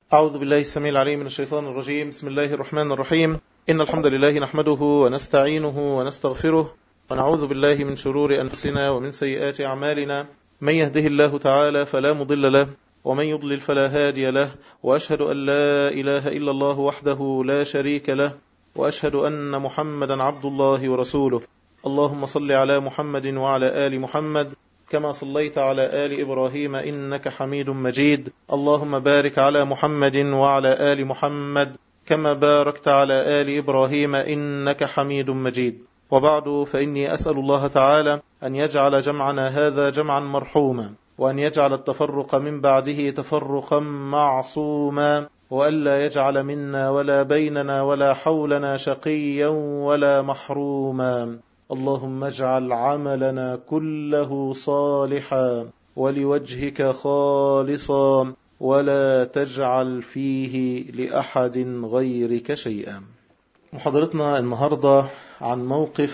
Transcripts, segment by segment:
أعوذ بالله السميع العليم من الشيطان الرجيم بسم الله الرحمن الرحيم إن الحمد لله نحمده ونستعينه ونستغفره ونعوذ بالله من شرور أنفسنا ومن سيئات أعمالنا من يهده الله تعالى فلا مضل له ومن يضلل فلا هادي له وأشهد أن لا إله إلا الله وحده لا شريك له وأشهد أن محمدا عبد الله ورسوله اللهم صل على محمد وعلى آل محمد كما صليت على آل إبراهيم إنك حميد مجيد اللهم بارك على محمد وعلى آل محمد كما باركت على آل إبراهيم إنك حميد مجيد وبعد فإني أسأل الله تعالى أن يجعل جمعنا هذا جمعا مرحوما وأن يجعل التفرق من بعده تفرقا معصوما وألا يجعل منا ولا بيننا ولا حولنا شقيا ولا محروما اللهم اجعل عملنا كله صالحا ولوجهك خالصا ولا تجعل فيه لأحد غيرك شيئا محاضرتنا النهاردة عن موقف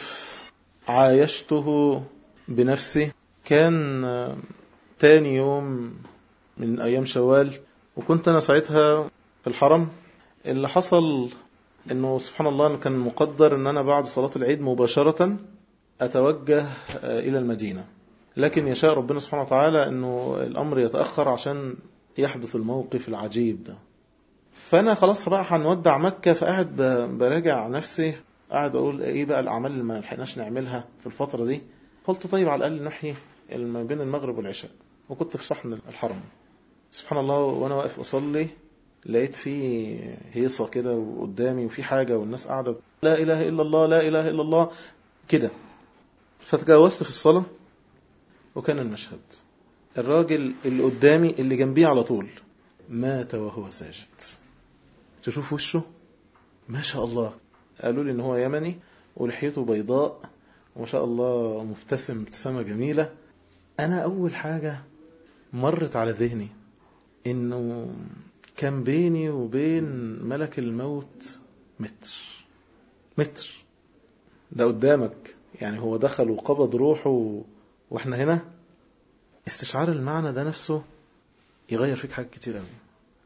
عايشته بنفسي كان تاني يوم من أيام شوال وكنت أنا ساعتها في الحرم اللي حصل انه سبحان الله كان مقدر ان انا بعد صلاة العيد مباشرة اتوجه الى المدينة لكن يشاء ربنا سبحانه وتعالى انه الامر يتأخر عشان يحدث الموقف العجيب ده فانا خلاص بقى هنودع مكة فقاعد براجع نفسي قاعد اقول ايه بقى الاعمال اللي ما لحقناش نعملها في الفترة دي قلت طيب على الاقل نحيي ما بين المغرب والعشاء وكنت في صحن الحرم سبحان الله وانا واقف اصلي لقيت في هيصة كده قدامي وفي حاجة والناس قاعدة لا إله إلا الله لا إله إلا الله كده فتجاوزت في الصلاة وكان المشهد الراجل اللي قدامي اللي جنبيه على طول مات وهو ساجد تشوف وشه ما شاء الله قالوا لي ان هو يمني ولحيته بيضاء وما شاء الله مبتسم ابتسامة جميلة انا اول حاجة مرت على ذهني انه كان بيني وبين ملك الموت متر متر ده قدامك يعني هو دخل وقبض روحه و... واحنا هنا استشعار المعنى ده نفسه يغير فيك حاجات كتير قوي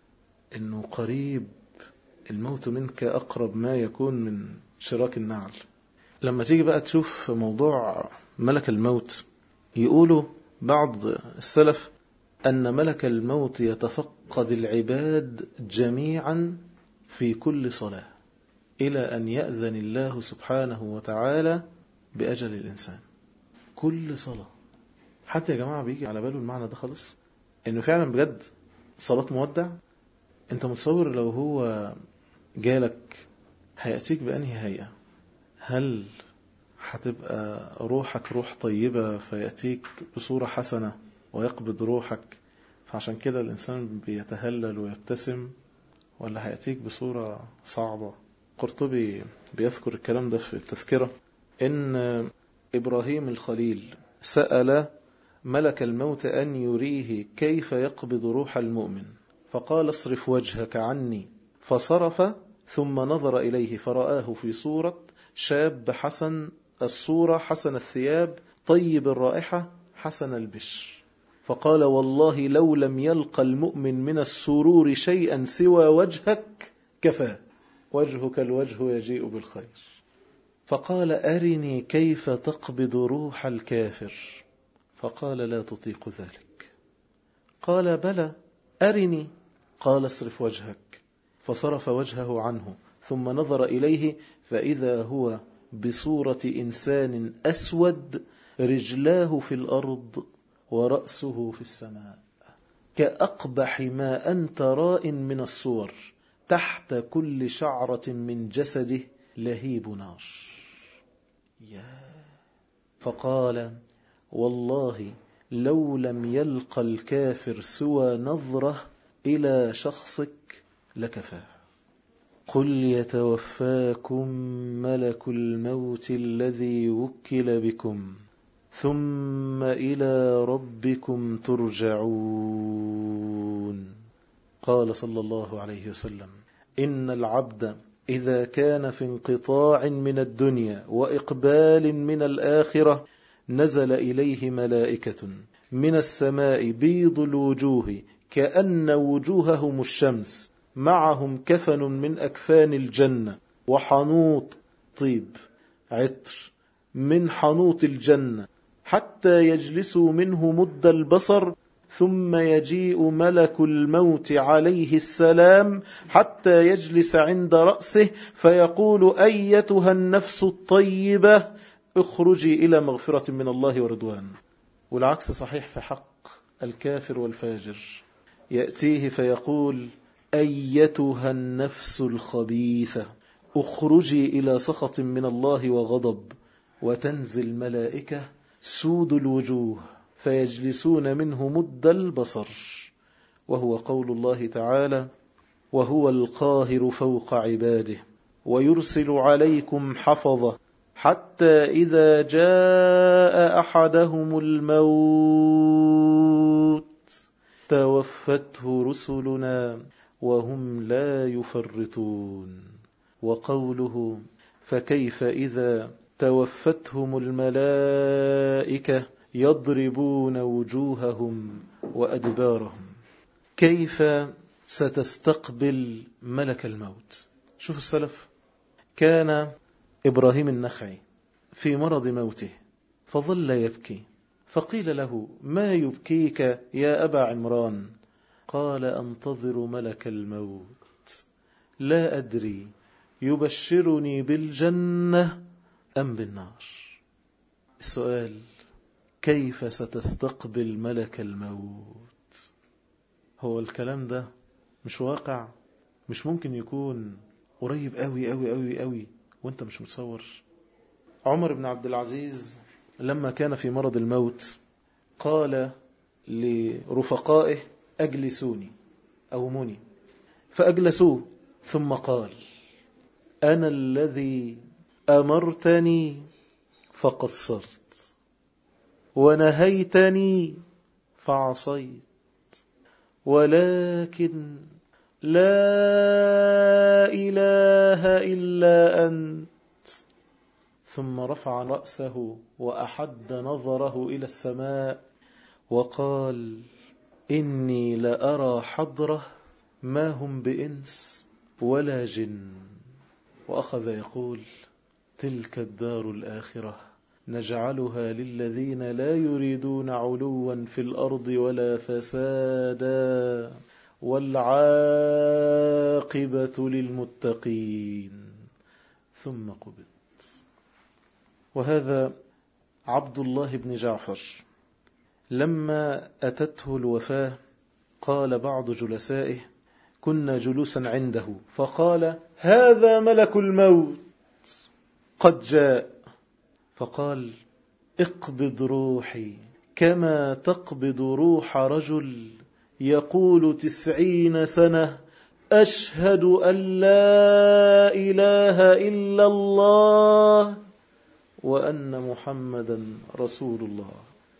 انه قريب الموت منك اقرب ما يكون من شراك النعل لما تيجي بقى تشوف موضوع ملك الموت يقولوا بعض السلف أن ملك الموت يتفقد العباد جميعا في كل صلاة إلى أن يأذن الله سبحانه وتعالى بأجل الإنسان كل صلاة حتى يا جماعة بيجي على باله المعنى ده خالص إنه فعلا بجد صلاة مودع أنت متصور لو هو جالك هيأتيك بأنهي هيئة هل هتبقى روحك روح طيبة فيأتيك بصورة حسنة ويقبض روحك فعشان كده الإنسان بيتهلل ويبتسم ولا هيأتيك بصورة صعبة قرطبي بيذكر الكلام ده في التذكرة إن إبراهيم الخليل سأل ملك الموت أن يريه كيف يقبض روح المؤمن فقال اصرف وجهك عني فصرف ثم نظر إليه فرآه في صورة شاب حسن الصورة حسن الثياب طيب الرائحة حسن البشر فقال والله لو لم يلقى المؤمن من السرور شيئا سوى وجهك كفى وجهك الوجه يجيء بالخير فقال أرني كيف تقبض روح الكافر فقال لا تطيق ذلك قال بلى أرني قال اصرف وجهك فصرف وجهه عنه ثم نظر إليه فإذا هو بصورة إنسان أسود رجلاه في الأرض ورأسه في السماء كأقبح ما أنت راء من الصور تحت كل شعرة من جسده لهيب نار يا فقال والله لو لم يلقى الكافر سوى نظرة إلى شخصك لكفاه قل يتوفاكم ملك الموت الذي وكل بكم ثم إلى ربكم ترجعون قال صلى الله عليه وسلم إن العبد إذا كان في انقطاع من الدنيا وإقبال من الآخرة نزل إليه ملائكة من السماء بيض الوجوه كأن وجوههم الشمس معهم كفن من أكفان الجنة وحنوط طيب عطر من حنوط الجنة حتى يجلسوا منه مد البصر ثم يجيء ملك الموت عليه السلام حتى يجلس عند رأسه فيقول أيتها النفس الطيبة اخرجي إلى مغفرة من الله ورضوان والعكس صحيح في حق الكافر والفاجر يأتيه فيقول أيتها النفس الخبيثة اخرجي إلى سخط من الله وغضب وتنزل ملائكة سود الوجوه فيجلسون منه مد البصر وهو قول الله تعالى وهو القاهر فوق عباده ويرسل عليكم حفظة حتى إذا جاء أحدهم الموت توفته رسلنا وهم لا يفرطون وقوله فكيف إذا توفتهم الملائكة يضربون وجوههم وأدبارهم كيف ستستقبل ملك الموت شوف السلف كان إبراهيم النخعي في مرض موته فظل يبكي فقيل له ما يبكيك يا أبا عمران قال أنتظر ملك الموت لا أدري يبشرني بالجنة أم بالنار السؤال كيف ستستقبل ملك الموت هو الكلام ده مش واقع مش ممكن يكون قريب قوي قوي قوي قوي وانت مش متصور عمر بن عبد العزيز لما كان في مرض الموت قال لرفقائه أجلسوني أوموني فأجلسوه ثم قال أنا الذي أمرتني فقصرت ونهيتني فعصيت ولكن لا إله إلا أنت ثم رفع رأسه وأحد نظره إلى السماء وقال إني لأرى حضرة ما هم بإنس ولا جن وأخذ يقول تلك الدار الآخرة نجعلها للذين لا يريدون علوا في الأرض ولا فسادا والعاقبة للمتقين ثم قبض وهذا عبد الله بن جعفر لما أتته الوفاة قال بعض جلسائه كنا جلوسا عنده فقال هذا ملك الموت قد جاء فقال اقبض روحي كما تقبض روح رجل يقول تسعين سنة أشهد أن لا إله إلا الله وأن محمدا رسول الله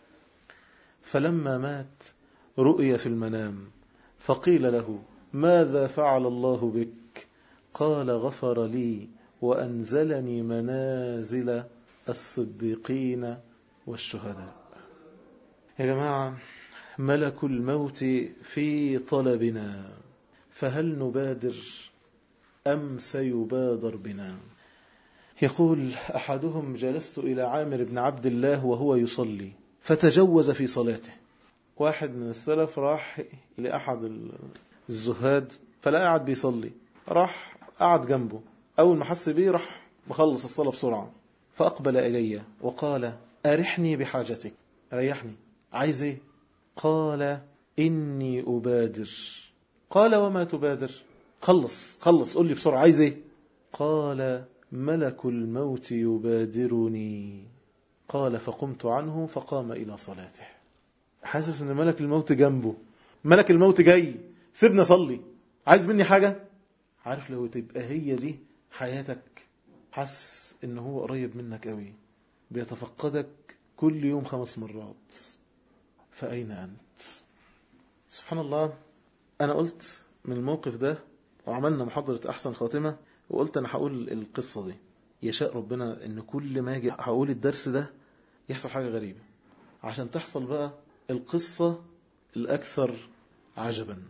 فلما مات رؤي في المنام فقيل له ماذا فعل الله بك قال غفر لي وأنزلني منازل الصديقين والشهداء يا جماعة ملك الموت في طلبنا فهل نبادر أم سيبادر بنا يقول أحدهم جلست إلى عامر بن عبد الله وهو يصلي فتجوز في صلاته واحد من السلف راح لأحد الزهاد فلا قاعد بيصلي راح قعد جنبه أول ما حس بيه راح مخلص الصلاة بسرعة فأقبل إلي وقال أرحني بحاجتك ريحني عايز ايه قال إني أبادر قال وما تبادر خلص خلص قل لي بسرعة عايز ايه قال ملك الموت يبادرني قال فقمت عنه فقام إلى صلاته حاسس ان ملك الموت جنبه ملك الموت جاي سيبنا صلي عايز مني حاجة عارف لو تبقى هي دي حياتك حس ان هو قريب منك قوي بيتفقدك كل يوم خمس مرات فأين أنت سبحان الله أنا قلت من الموقف ده وعملنا محاضرة أحسن خاتمة وقلت أنا هقول القصة دي يشاء ربنا أن كل ما أجي هقول الدرس ده يحصل حاجة غريبة عشان تحصل بقى القصة الأكثر عجبا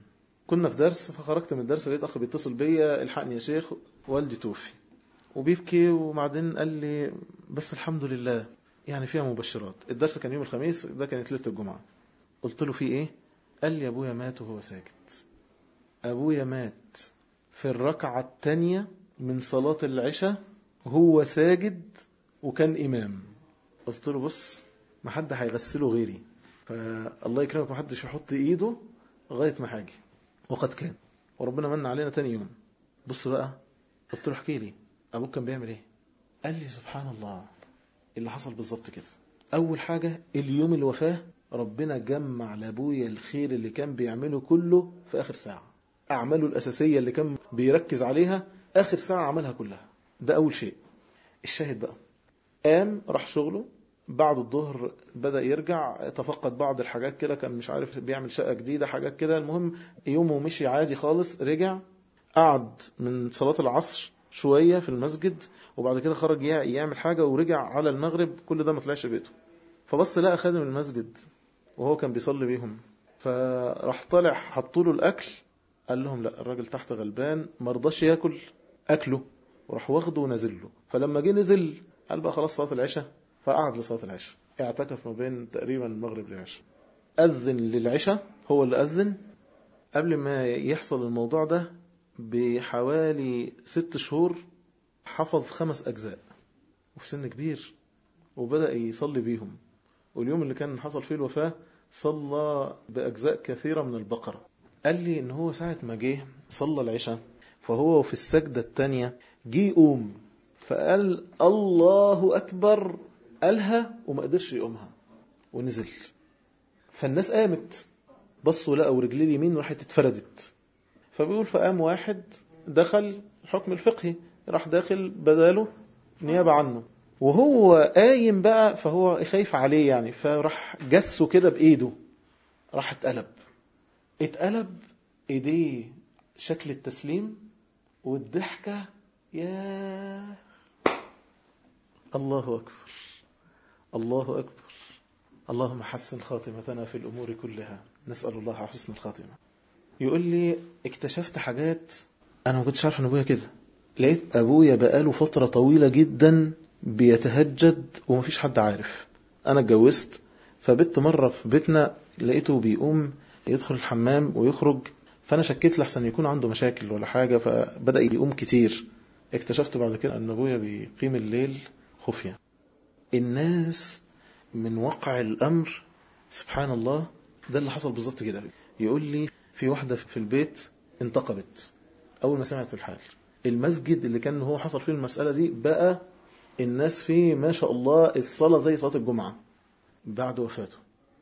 كنا في درس فخرجت من الدرس لقيت اخ بيتصل بيا الحقني يا شيخ والدي توفي وبيبكي وبعدين قال لي بس الحمد لله يعني فيها مبشرات الدرس كان يوم الخميس ده كانت ليله الجمعه قلت له في ايه قال لي ابويا مات وهو ساكت ابويا مات في الركعه الثانيه من صلاه العشاء هو ساجد وكان امام قلت له بص ما حد هيغسله غيري فالله يكرمك ما حدش يحط ايده لغايه ما حاجي وقد كان وربنا من علينا تاني يوم بص بقى قلت له احكي لي ابوك كان بيعمل ايه قال لي سبحان الله اللي حصل بالظبط كده اول حاجه اليوم الوفاه ربنا جمع لابويا الخير اللي كان بيعمله كله في اخر ساعه اعماله الاساسيه اللي كان بيركز عليها اخر ساعه عملها كلها ده اول شيء الشاهد بقى قام راح شغله بعد الظهر بدأ يرجع تفقد بعض الحاجات كده كان مش عارف بيعمل شقة جديدة حاجات كده المهم يومه مشي عادي خالص رجع قعد من صلاة العصر شوية في المسجد وبعد كده خرج يعمل حاجة ورجع على المغرب كل ده ما طلعش بيته فبص لقى خادم المسجد وهو كان بيصلي بيهم فراح طالع حطوا له الأكل قال لهم لا الراجل تحت غلبان ما رضاش ياكل أكله وراح واخده ونزل له فلما جه نزل قال بقى خلاص صلاة العشاء فقعد لصلاة العشاء اعتكف ما بين تقريبا المغرب للعشاء أذن للعشاء هو اللي أذن قبل ما يحصل الموضوع ده بحوالي ست شهور حفظ خمس أجزاء وفي سن كبير وبدأ يصلي بيهم واليوم اللي كان حصل فيه الوفاة صلى بأجزاء كثيرة من البقرة قال لي إن هو ساعة ما جه صلى العشاء فهو في السجدة الثانية جه يقوم فقال الله أكبر قالها وما قدرش يقومها ونزل فالناس قامت بصوا لقوا رجليه اليمين راحت اتفردت فبيقول فقام واحد دخل الحكم الفقهي راح داخل بداله نيابة عنه وهو قايم بقى فهو خايف عليه يعني فراح جسه كده بإيده راح اتقلب اتقلب ايديه شكل التسليم والضحكة يا الله أكبر الله أكبر اللهم حسن خاتمتنا في الأمور كلها نسأل الله حسن الخاتمة يقول لي اكتشفت حاجات أنا ما كنتش عارف أن أبويا كده لقيت أبويا بقاله فترة طويلة جدا بيتهجد ومفيش حد عارف أنا اتجوزت فبت مرة في بيتنا لقيته بيقوم يدخل الحمام ويخرج فأنا شكيت لحسن يكون عنده مشاكل ولا حاجة فبدأ يقوم كتير اكتشفت بعد كده أن أبويا بيقيم الليل خفية الناس من وقع الأمر سبحان الله ده اللي حصل بالظبط كده يقول لي في واحدة في البيت انتقبت أول ما سمعت الحال المسجد اللي كان هو حصل فيه المسألة دي بقى الناس فيه ما شاء الله الصلاة زي صلاة الجمعة بعد وفاته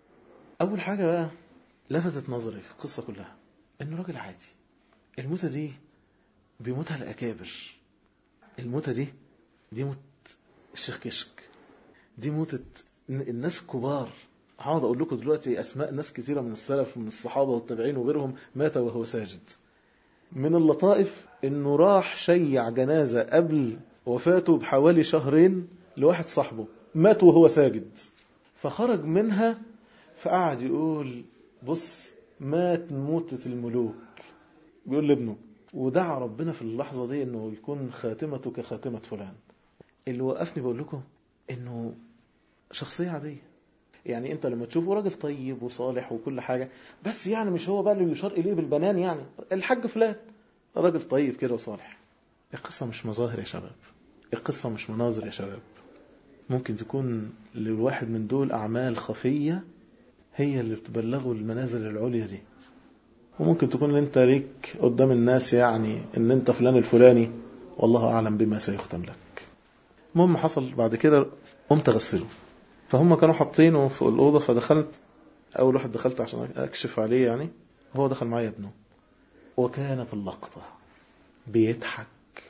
أول حاجة بقى لفتت نظري في القصة كلها إنه راجل عادي الموتة دي بيموتها الأكابر الموتة دي دي موت الشيخ كشك دي موتة الناس الكبار هقعد اقول لكم دلوقتي اسماء ناس كثيره من السلف ومن الصحابه والتابعين وغيرهم مات وهو ساجد من اللطائف انه راح شيع جنازه قبل وفاته بحوالي شهرين لواحد صاحبه مات وهو ساجد فخرج منها فقعد يقول بص مات موتة الملوك بيقول لابنه ودعا ربنا في اللحظة دي انه يكون خاتمته كخاتمة فلان اللي وقفني بقول لكم انه شخصية عادية يعني انت لما تشوفه راجل طيب وصالح وكل حاجة بس يعني مش هو بقى اللي يشار اليه بالبنان يعني الحاج فلان راجل طيب كده وصالح القصة مش مظاهر يا شباب القصة مش مناظر يا شباب ممكن تكون للواحد من دول أعمال خفية هي اللي بتبلغه المنازل العليا دي وممكن تكون انت ليك قدام الناس يعني ان انت فلان الفلاني والله أعلم بما سيختم لك المهم حصل بعد كده قمت أغسله فهم كانوا حاطينه في الأوضة فدخلت أول واحد دخلت عشان أكشف عليه يعني هو دخل معايا ابنه وكانت اللقطة بيضحك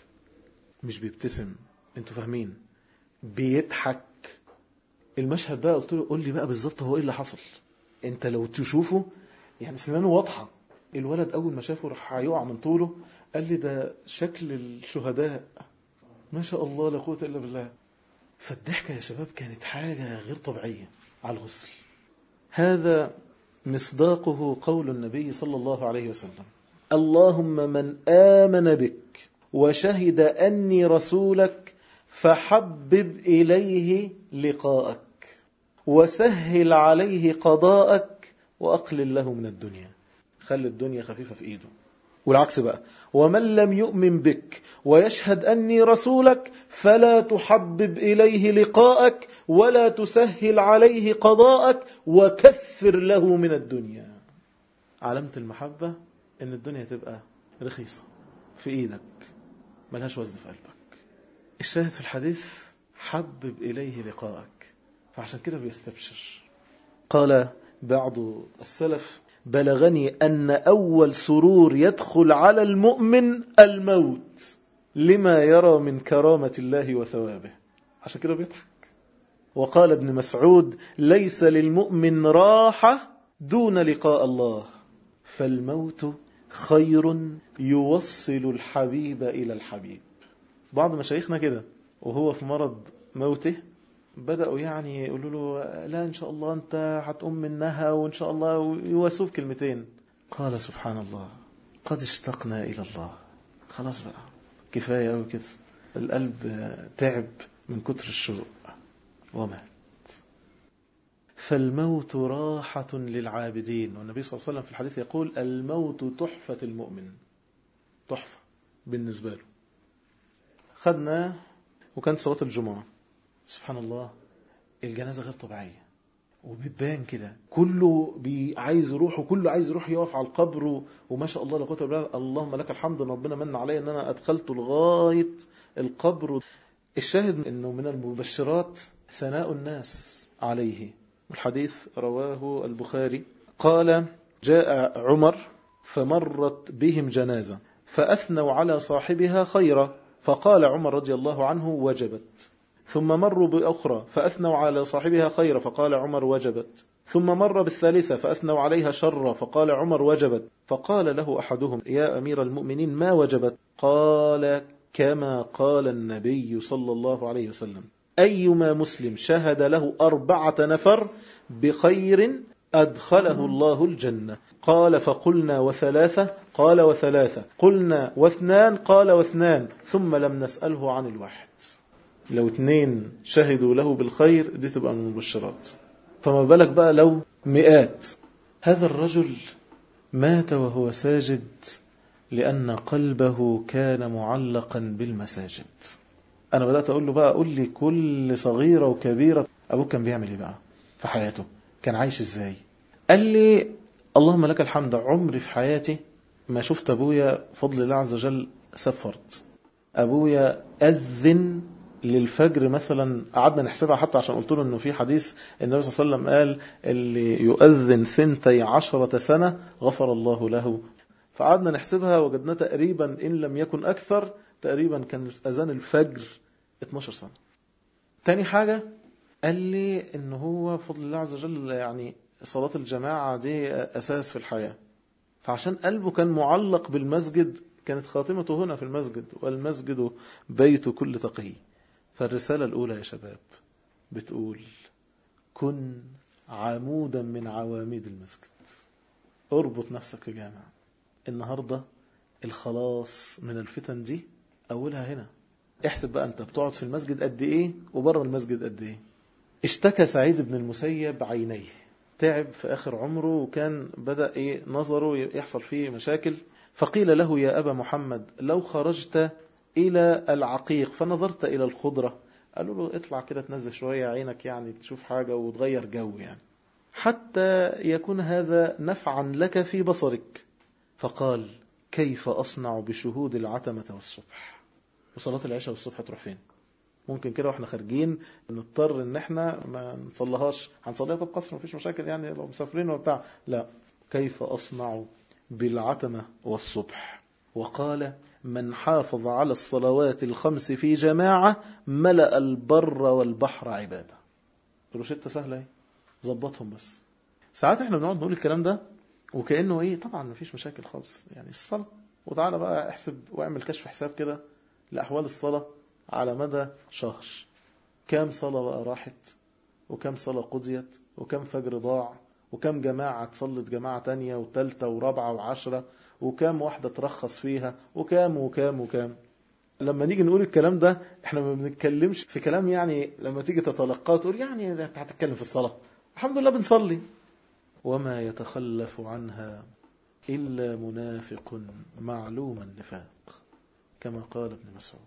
مش بيبتسم انتوا فاهمين بيضحك المشهد بقى قلت له قول لي بقى بالظبط هو ايه اللي حصل انت لو تشوفه يعني سنانه واضحه الولد اول ما شافه راح هيقع من طوله قال لي ده شكل الشهداء ما شاء الله لا قوه الا بالله فالضحكه يا شباب كانت حاجه غير طبيعيه على الغسل هذا مصداقه قول النبي صلى الله عليه وسلم اللهم من آمن بك وشهد أني رسولك فحبب إليه لقاءك وسهل عليه قضاءك وأقلل له من الدنيا خلي الدنيا خفيفة في إيده والعكس بقى ومن لم يؤمن بك ويشهد أني رسولك فلا تحبب إليه لقاءك ولا تسهل عليه قضاءك وكثر له من الدنيا علامة المحبة ان الدنيا تبقى رخيصة في ايدك ملهاش وزن في قلبك الشاهد في الحديث حبب إليه لقاءك فعشان كده بيستبشر قال بعض السلف بلغني أن أول سرور يدخل على المؤمن الموت لما يرى من كرامة الله وثوابه عشان كده بيضحك وقال ابن مسعود ليس للمؤمن راحة دون لقاء الله فالموت خير يوصل الحبيب إلى الحبيب بعض مشايخنا كده وهو في مرض موته بدأوا يعني يقولوا له لا إن شاء الله أنت هتقوم منها وإن شاء الله يواسوه كلمتين قال سبحان الله قد اشتقنا إلى الله خلاص بقى كفاية أوي كده القلب تعب من كتر الشوق ومات فالموت راحة للعابدين والنبي صلى الله عليه وسلم في الحديث يقول الموت تحفة المؤمن تحفة بالنسبة له خدنا وكانت صلاة الجمعة سبحان الله الجنازة غير طبيعية وبتبان كده كله بي عايز يروح وكله عايز يروح يقف على القبر وما شاء الله لا قوه الا بالله اللهم لك الحمد ان ربنا من علي ان انا ادخلته لغايه القبر الشاهد انه من المبشرات ثناء الناس عليه الحديث رواه البخاري قال جاء عمر فمرت بهم جنازة فأثنوا على صاحبها خيرا فقال عمر رضي الله عنه وجبت ثم مروا بأخرى فأثنوا على صاحبها خيرا فقال عمر وجبت ثم مر بالثالثة فأثنوا عليها شرا فقال عمر وجبت فقال له أحدهم يا أمير المؤمنين ما وجبت قال كما قال النبي صلى الله عليه وسلم أيما مسلم شهد له أربعة نفر بخير أدخله الله الجنة قال فقلنا وثلاثة قال وثلاثة قلنا واثنان قال واثنان ثم لم نسأله عن الواحد لو اثنين شهدوا له بالخير دي تبقى من المبشرات فما بالك بقى لو مئات هذا الرجل مات وهو ساجد لأن قلبه كان معلقا بالمساجد أنا بدأت أقول له بقى قول لي كل صغيرة وكبيرة أبوك كان بيعمل إيه بقى في حياته كان عايش إزاي قال لي اللهم لك الحمد عمري في حياتي ما شفت أبويا فضل الله عز وجل سفرت أبويا أذن للفجر مثلا قعدنا نحسبها حتى عشان قلت له انه في حديث النبي صلى الله عليه وسلم قال اللي يؤذن ثنتي عشرة سنة غفر الله له فقعدنا نحسبها وجدنا تقريبا إن لم يكن أكثر تقريبا كان أذان الفجر 12 سنة تاني حاجة قال لي ان هو فضل الله عز وجل يعني صلاة الجماعة دي أساس في الحياة فعشان قلبه كان معلق بالمسجد كانت خاتمته هنا في المسجد والمسجد بيت كل تقي فالرسالة الأولى يا شباب بتقول كن عمودا من عواميد المسجد اربط نفسك في جامع النهاردة الخلاص من الفتن دي أولها هنا احسب بقى أنت بتقعد في المسجد قد إيه وبره المسجد قد إيه اشتكى سعيد بن المسيب عينيه تعب في آخر عمره وكان بدأ إيه نظره يحصل فيه مشاكل فقيل له يا أبا محمد لو خرجت إلى العقيق فنظرت إلى الخضرة قالوا له اطلع كده تنزل شوية عينك يعني تشوف حاجة وتغير جو يعني حتى يكون هذا نفعا لك في بصرك فقال كيف أصنع بشهود العتمة والصبح وصلاة العشاء والصبح تروح فين ممكن كده واحنا خارجين نضطر ان احنا ما نصليهاش هنصليها طب قصر مفيش مشاكل يعني لو مسافرين وبتاع لا كيف أصنع بالعتمة والصبح وقال من حافظ على الصلوات الخمس في جماعة ملأ البر والبحر عبادة روشتة سهلة ايه ظبطهم بس ساعات احنا بنقعد نقول الكلام ده وكأنه ايه طبعا مفيش مشاكل خالص يعني الصلاة وتعالى بقى احسب واعمل كشف حساب كده لأحوال الصلاة على مدى شهر كام صلاة بقى راحت وكم صلاة قضيت وكم فجر ضاع وكم جماعة تصلت جماعة تانية وتالتة ورابعة وعشرة وكام واحدة ترخص فيها وكام وكام وكام لما نيجي نقول الكلام ده احنا ما بنتكلمش في كلام يعني لما تيجي تتلقاه تقول يعني ده انت هتتكلم في الصلاة الحمد لله بنصلي وما يتخلف عنها إلا منافق معلوم النفاق كما قال ابن مسعود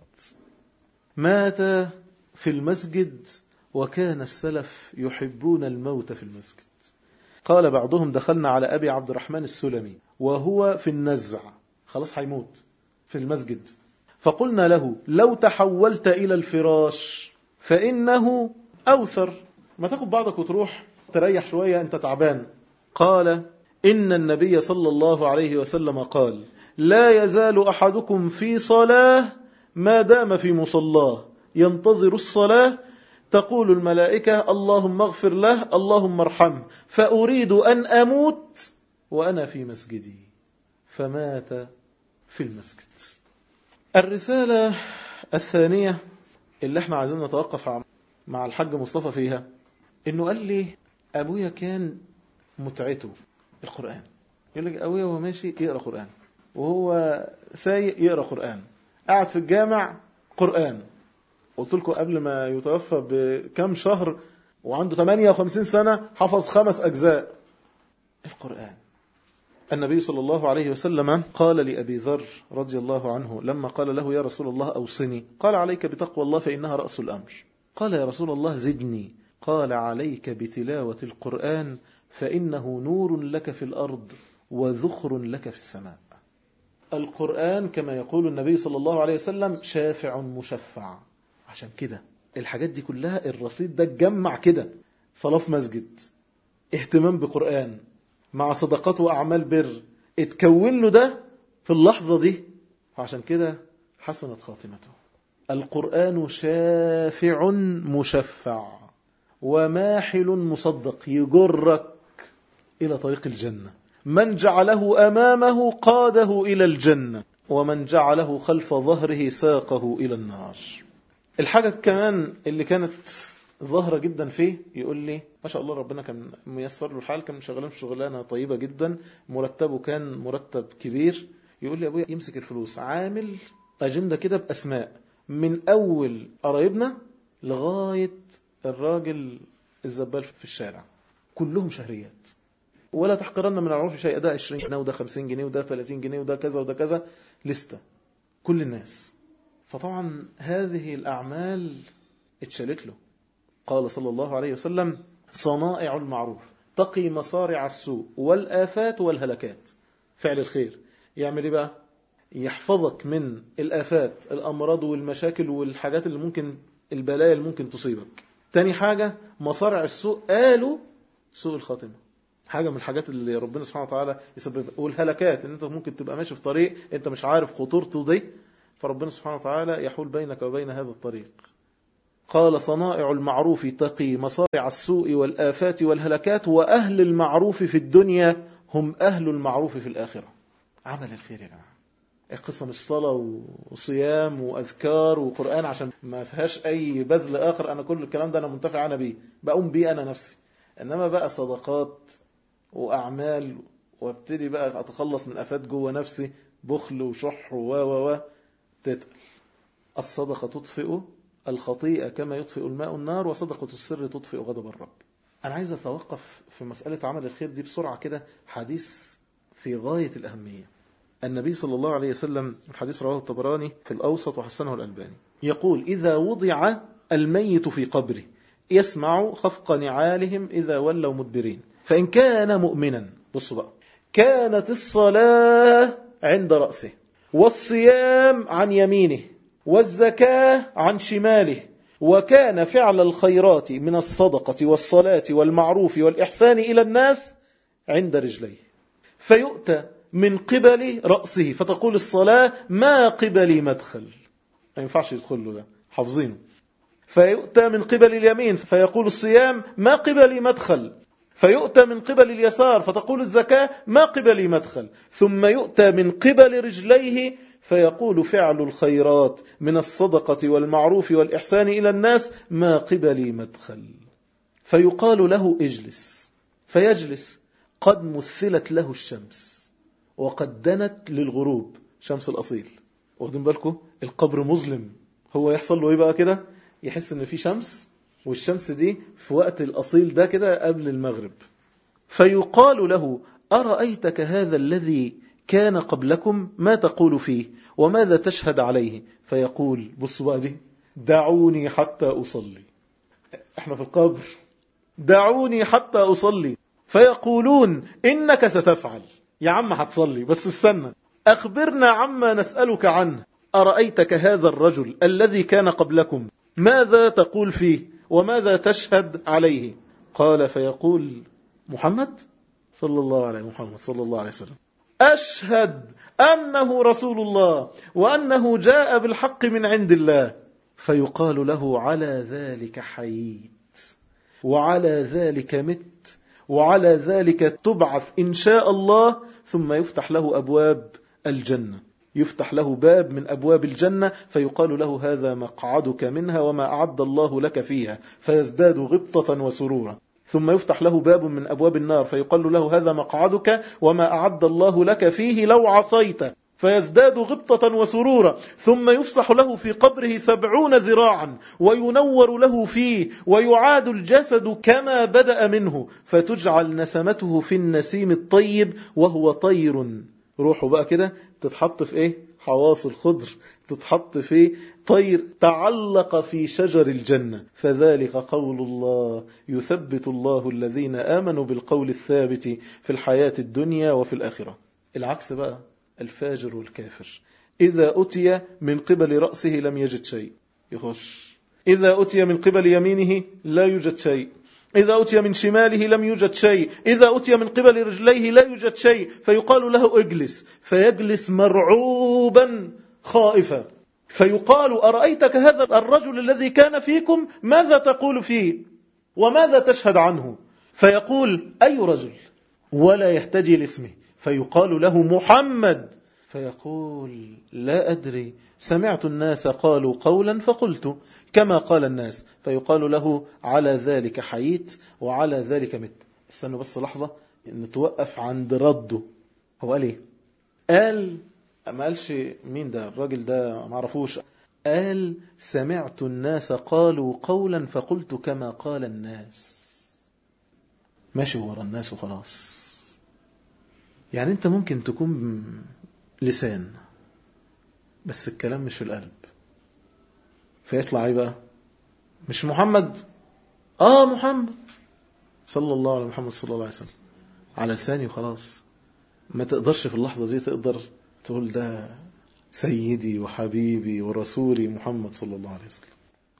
مات في المسجد وكان السلف يحبون الموت في المسجد قال بعضهم دخلنا على أبي عبد الرحمن السلمي وهو في النزع خلاص هيموت في المسجد فقلنا له لو تحولت إلى الفراش فإنه أوثر ما تاخد بعضك وتروح تريح شوية أنت تعبان قال إن النبي صلى الله عليه وسلم قال لا يزال أحدكم في صلاة ما دام في مصلاه ينتظر الصلاة تقول الملائكة اللهم اغفر له اللهم ارحمه فأريد أن أموت وأنا في مسجدي فمات في المسجد الرسالة الثانية اللي احنا عايزين نتوقف مع الحاج مصطفى فيها انه قال لي ابويا كان متعته القرآن يقول لك ابويا وهو ماشي يقرأ قرآن وهو سايق يقرأ قرآن قاعد في الجامع قرآن قلت لكم قبل ما يتوفى بكم شهر وعنده 58 سنة حفظ خمس أجزاء القرآن النبي صلى الله عليه وسلم قال لأبي ذر رضي الله عنه لما قال له يا رسول الله أوصني قال عليك بتقوى الله فإنها رأس الأمر قال يا رسول الله زدني قال عليك بتلاوة القرآن فإنه نور لك في الأرض وذخر لك في السماء القرآن كما يقول النبي صلى الله عليه وسلم شافع مشفع عشان كده الحاجات دي كلها الرصيد ده اتجمع كده صلاة في مسجد اهتمام بقرآن مع صدقات وأعمال بر اتكون له ده في اللحظة دي عشان كده حسنت خاتمته القرآن شافع مشفع وماحل مصدق يجرك إلى طريق الجنة من جعله أمامه قاده إلى الجنة ومن جعله خلف ظهره ساقه إلى النار الحاجة كمان اللي كانت ظاهرة جدا فيه يقول لي ما شاء الله ربنا كان ميسر له الحال كان شغالين في شغلانة طيبة جدا مرتبه كان مرتب كبير يقول لي أبويا يمسك الفلوس عامل أجندة كده بأسماء من أول قرايبنا لغاية الراجل الزبال في الشارع كلهم شهريات ولا تحقرن من العروف شيء ده 20 جنيه وده 50 جنيه وده 30 جنيه وده كذا وده كذا لستة كل الناس فطبعا هذه الأعمال اتشالت له قال صلى الله عليه وسلم صنائع المعروف تقي مصارع السوء والآفات والهلكات فعل الخير يعمل ايه بقى يحفظك من الآفات الأمراض والمشاكل والحاجات اللي ممكن البلايا اللي ممكن تصيبك تاني حاجة مصارع السوء قالوا سوء الخاتمة حاجة من الحاجات اللي ربنا سبحانه وتعالى يسبب والهلكات ان انت ممكن تبقى ماشي في طريق انت مش عارف خطورته دي فربنا سبحانه وتعالى يحول بينك وبين هذا الطريق قال صنائع المعروف تقي مصارع السوء والآفات والهلكات وأهل المعروف في الدنيا هم أهل المعروف في الآخرة عمل الخير يا جماعة قصة مش صلاة وصيام وأذكار وقرآن عشان ما فيهاش أي بذل آخر أنا كل الكلام ده أنا منتفع أنا بيه بقوم بيه أنا نفسي إنما بقى صدقات وأعمال وابتدي بقى أتخلص من أفات جوه نفسي بخل وشح و و و تتقل الصدقة تطفئ الخطيئة كما يطفئ الماء النار وصدقة السر تطفئ غضب الرب أنا عايز أتوقف في مسألة عمل الخير دي بسرعة كده حديث في غاية الأهمية النبي صلى الله عليه وسلم الحديث رواه الطبراني في الأوسط وحسنه الألباني يقول إذا وضع الميت في قبره يسمع خفق نعالهم إذا ولوا مدبرين فإن كان مؤمنا بصوا بقى كانت الصلاة عند رأسه والصيام عن يمينه والزكاة عن شماله وكان فعل الخيرات من الصدقة والصلاة والمعروف والإحسان إلى الناس عند رجليه فيؤتى من قبل رأسه فتقول الصلاة ما قبلي مدخل ما ينفعش يدخل له ده حافظينه فيؤتى من قبل اليمين فيقول الصيام ما قبلي مدخل فيؤتى من قبل اليسار فتقول الزكاة ما قبلي مدخل ثم يؤتى من قبل رجليه فيقول فعل الخيرات من الصدقة والمعروف والإحسان إلى الناس ما قبلي مدخل فيقال له اجلس فيجلس قد مثلت له الشمس وقد دنت للغروب شمس الأصيل واخدين بالكم القبر مظلم هو يحصل له ايه بقى كده يحس ان في شمس والشمس دي في وقت الأصيل ده كده قبل المغرب فيقال له أرأيتك هذا الذي كان قبلكم ما تقول فيه وماذا تشهد عليه فيقول بصوا بقى دي دعوني حتى أصلي احنا في القبر دعوني حتى أصلي فيقولون إنك ستفعل يا عم هتصلي بس استنى أخبرنا عما نسألك عنه أرأيتك هذا الرجل الذي كان قبلكم ماذا تقول فيه وماذا تشهد عليه قال فيقول محمد صلى الله عليه محمد صلى الله عليه وسلم أشهد أنه رسول الله وأنه جاء بالحق من عند الله فيقال له على ذلك حييت وعلى ذلك مت وعلى ذلك تبعث إن شاء الله ثم يفتح له أبواب الجنة يفتح له باب من أبواب الجنة فيقال له هذا مقعدك منها وما أعد الله لك فيها فيزداد غبطة وسرورا ثم يفتح له باب من أبواب النار فيقال له هذا مقعدك وما أعد الله لك فيه لو عصيت فيزداد غبطة وسرورا ثم يفسح له في قبره سبعون ذراعا وينور له فيه ويعاد الجسد كما بدأ منه فتجعل نسمته في النسيم الطيب وهو طير روحه بقى كده تتحط في ايه حواص الخضر تتحط في طير تعلق في شجر الجنة فذلك قول الله يثبت الله الذين آمنوا بالقول الثابت في الحياة الدنيا وفي الآخرة العكس بقى الفاجر والكافر إذا أتي من قبل رأسه لم يجد شيء يخش إذا أتي من قبل يمينه لا يوجد شيء إذا أتي من شماله لم يوجد شيء إذا أتي من قبل رجليه لا يوجد شيء فيقال له اجلس فيجلس مرعوبا خائفا فيقال أرأيتك هذا الرجل الذي كان فيكم ماذا تقول فيه وماذا تشهد عنه فيقول أي رجل ولا يهتدي لاسمه فيقال له محمد فيقول لا أدري سمعت الناس قالوا قولا فقلت كما قال الناس فيقال له على ذلك حييت وعلى ذلك مت استنوا بس لحظة نتوقف عند رده هو قال ايه قال ما قالش مين ده الراجل ده ما عرفوش قال سمعت الناس قالوا قولا فقلت كما قال الناس ماشي ورا الناس وخلاص يعني انت ممكن تكون لسان بس الكلام مش في القلب فيطلع ايه بقى مش محمد اه محمد صلى الله على محمد صلى الله عليه وسلم على لساني وخلاص ما تقدرش في اللحظة دي تقدر تقول ده سيدي وحبيبي ورسولي محمد صلى الله عليه وسلم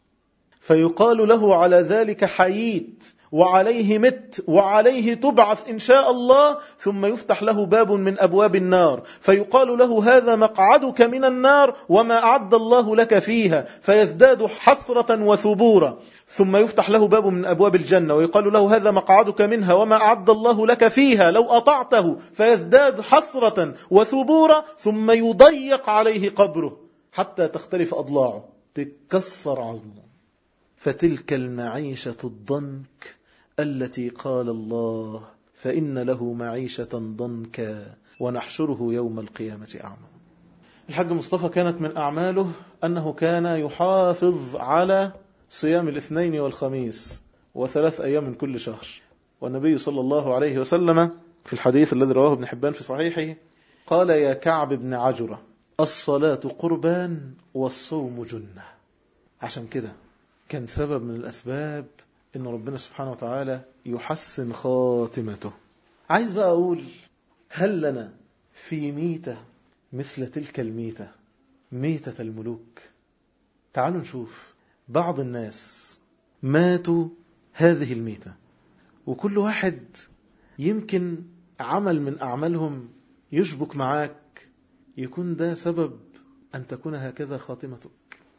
فيقال له على ذلك حييت وعليه مت وعليه تبعث إن شاء الله ثم يفتح له باب من أبواب النار فيقال له هذا مقعدك من النار وما أعد الله لك فيها فيزداد حسرة وثبورا ثم يفتح له باب من أبواب الجنة ويقال له هذا مقعدك منها وما أعد الله لك فيها لو أطعته فيزداد حسرة وثبورا ثم يضيق عليه قبره حتى تختلف أضلاعه تتكسر عظمه فتلك المعيشة الضنك التي قال الله فإن له معيشة ضنكا ونحشره يوم القيامة أعمى الحاج مصطفى كانت من أعماله أنه كان يحافظ على صيام الاثنين والخميس وثلاث أيام من كل شهر والنبي صلى الله عليه وسلم في الحديث الذي رواه ابن حبان في صحيحه قال يا كعب بن عجرة الصلاة قربان والصوم جنة عشان كده كان سبب من الأسباب إن ربنا سبحانه وتعالى يحسن خاتمته عايز بقى أقول هل لنا في ميتة مثل تلك الميتة ميتة الملوك تعالوا نشوف بعض الناس ماتوا هذه الميتة وكل واحد يمكن عمل من أعمالهم يشبك معاك يكون ده سبب أن تكون هكذا خاتمتك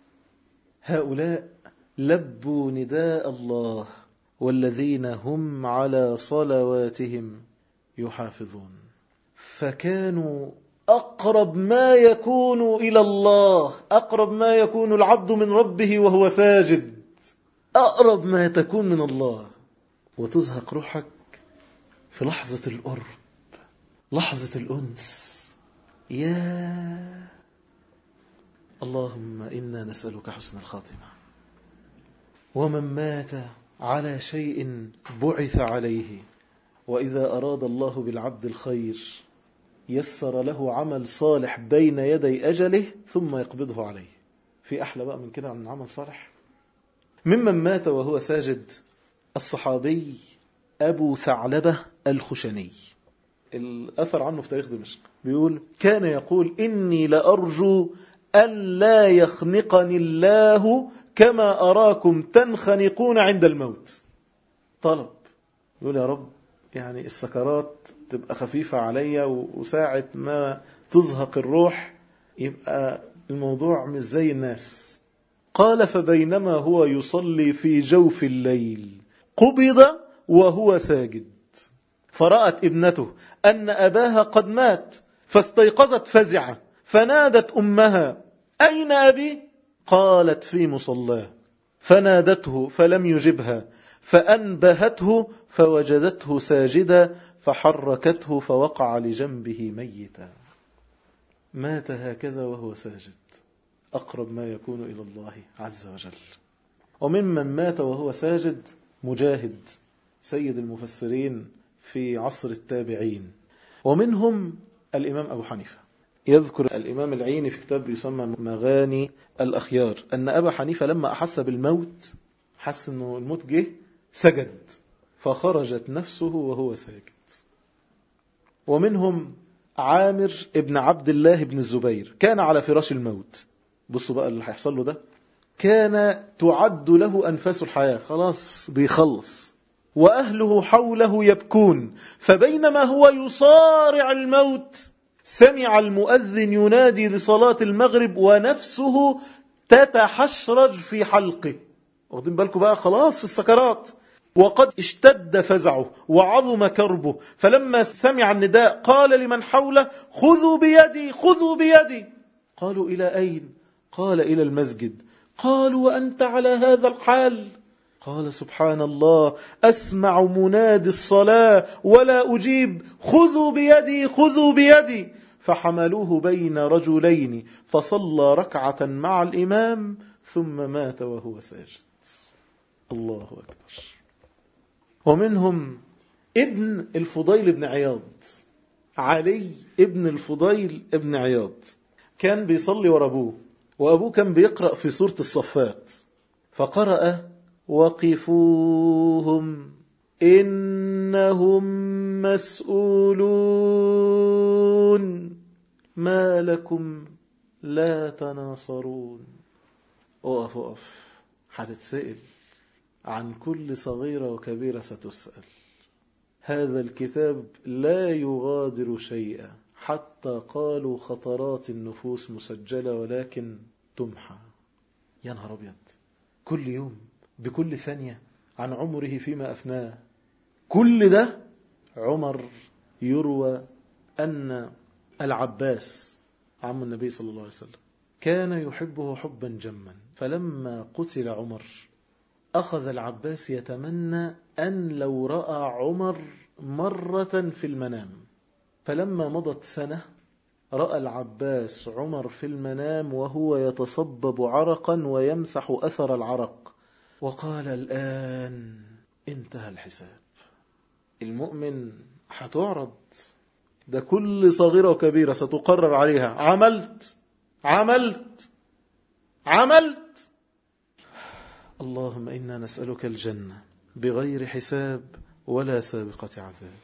هؤلاء لبوا نداء الله والذين هم على صلواتهم يحافظون فكانوا أقرب ما يكون إلى الله أقرب ما يكون العبد من ربه وهو ساجد أقرب ما تكون من الله وتزهق روحك في لحظة القرب لحظة الأنس يا اللهم إنا نسألك حسن الخاتمة ومن مات على شيء بعث عليه وإذا أراد الله بالعبد الخير يسر له عمل صالح بين يدي أجله ثم يقبضه عليه في أحلى بقى من كده عن عمل صالح ممن مات وهو ساجد الصحابي أبو ثعلبة الخشني الأثر عنه في تاريخ دمشق بيقول كان يقول إني لأرجو أن لا يخنقني الله كما أراكم تنخنقون عند الموت طلب يقول يا رب يعني السكرات تبقى خفيفة عليا وساعة ما تزهق الروح يبقى الموضوع مش زي الناس قال فبينما هو يصلي في جوف الليل قبض وهو ساجد فرأت ابنته أن أباها قد مات فاستيقظت فزعة فنادت أمها أين أبي؟ قالت في مصلاه فنادته فلم يجبها فأنبهته فوجدته ساجدا فحركته فوقع لجنبه ميتا مات هكذا وهو ساجد أقرب ما يكون إلى الله عز وجل وممن مات وهو ساجد مجاهد سيد المفسرين في عصر التابعين ومنهم الإمام أبو حنيفة يذكر الإمام العيني في كتاب يسمى مغاني الأخيار أن أبا حنيفة لما أحس بالموت حس أنه الموت جه سجد فخرجت نفسه وهو ساجد ومنهم عامر ابن عبد الله بن الزبير كان على فراش الموت بصوا بقى اللي هيحصل له ده كان تعد له أنفاس الحياة خلاص بيخلص وأهله حوله يبكون فبينما هو يصارع الموت سمع المؤذن ينادي لصلاة المغرب ونفسه تتحشرج في حلقه واخدين بالكم بقى خلاص في السكرات وقد اشتد فزعه وعظم كربه فلما سمع النداء قال لمن حوله خذوا بيدي خذوا بيدي قالوا إلى أين قال إلى المسجد قالوا وأنت على هذا الحال قال سبحان الله أسمع منادي الصلاة ولا أجيب خذوا بيدي خذوا بيدي فحملوه بين رجلين فصلى ركعة مع الإمام ثم مات وهو ساجد الله أكبر ومنهم ابن الفضيل بن عياض علي ابن الفضيل ابن عياض كان بيصلي ورا أبوه وأبوه كان بيقرأ في سورة الصفات فقرأ وقفوهم إنهم مسؤولون ما لكم لا تناصرون اقف اقف هتتسأل عن كل صغيرة وكبيرة ستسأل هذا الكتاب لا يغادر شيئا حتى قالوا خطرات النفوس مسجلة ولكن تمحى يا نهار أبيض كل يوم بكل ثانية عن عمره فيما أفناه كل ده عمر يروى أن العباس عم النبي صلى الله عليه وسلم كان يحبه حبا جما فلما قتل عمر أخذ العباس يتمنى أن لو رأى عمر مرة في المنام فلما مضت سنة رأى العباس عمر في المنام وهو يتصبب عرقا ويمسح أثر العرق وقال الآن انتهى الحساب المؤمن هتعرض ده كل صغيرة وكبيرة ستقرر عليها عملت عملت عملت اللهم إنا نسألك الجنة بغير حساب ولا سابقة عذاب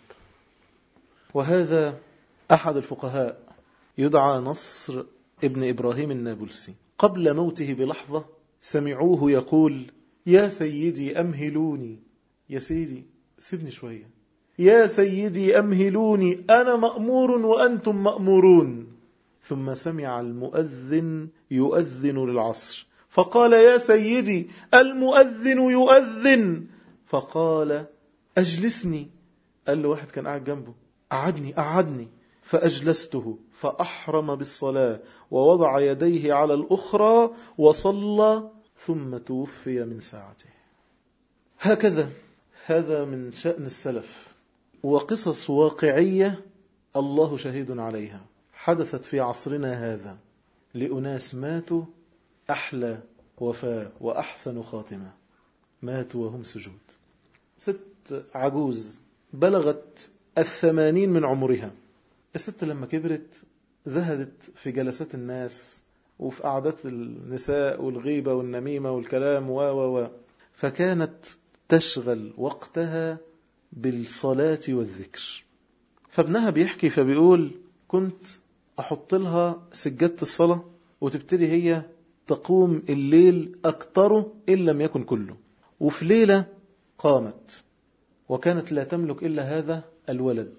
وهذا أحد الفقهاء يدعى نصر ابن إبراهيم النابلسي قبل موته بلحظة سمعوه يقول يا سيدي أمهلوني يا سيدي سيبني شوية يا سيدي أمهلوني أنا مأمور وأنتم مأمورون ثم سمع المؤذن يؤذن للعصر فقال يا سيدي المؤذن يؤذن فقال أجلسني قال له واحد كان قاعد جنبه قعدني قعدني فأجلسته فأحرم بالصلاة ووضع يديه على الأخرى وصلى ثم توفي من ساعته هكذا هذا من شأن السلف وقصص واقعية الله شهيد عليها حدثت في عصرنا هذا لأناس ماتوا أحلى وفاة وأحسن خاتمة ماتوا وهم سجود ست عجوز بلغت الثمانين من عمرها الست لما كبرت زهدت في جلسات الناس وفي قعدات النساء والغيبة والنميمة والكلام و و و فكانت تشغل وقتها بالصلاة والذكر فابنها بيحكي فبيقول كنت أحط لها سجادة الصلاة وتبتدي هي تقوم الليل أكتره إن لم يكن كله وفي ليلة قامت وكانت لا تملك إلا هذا الولد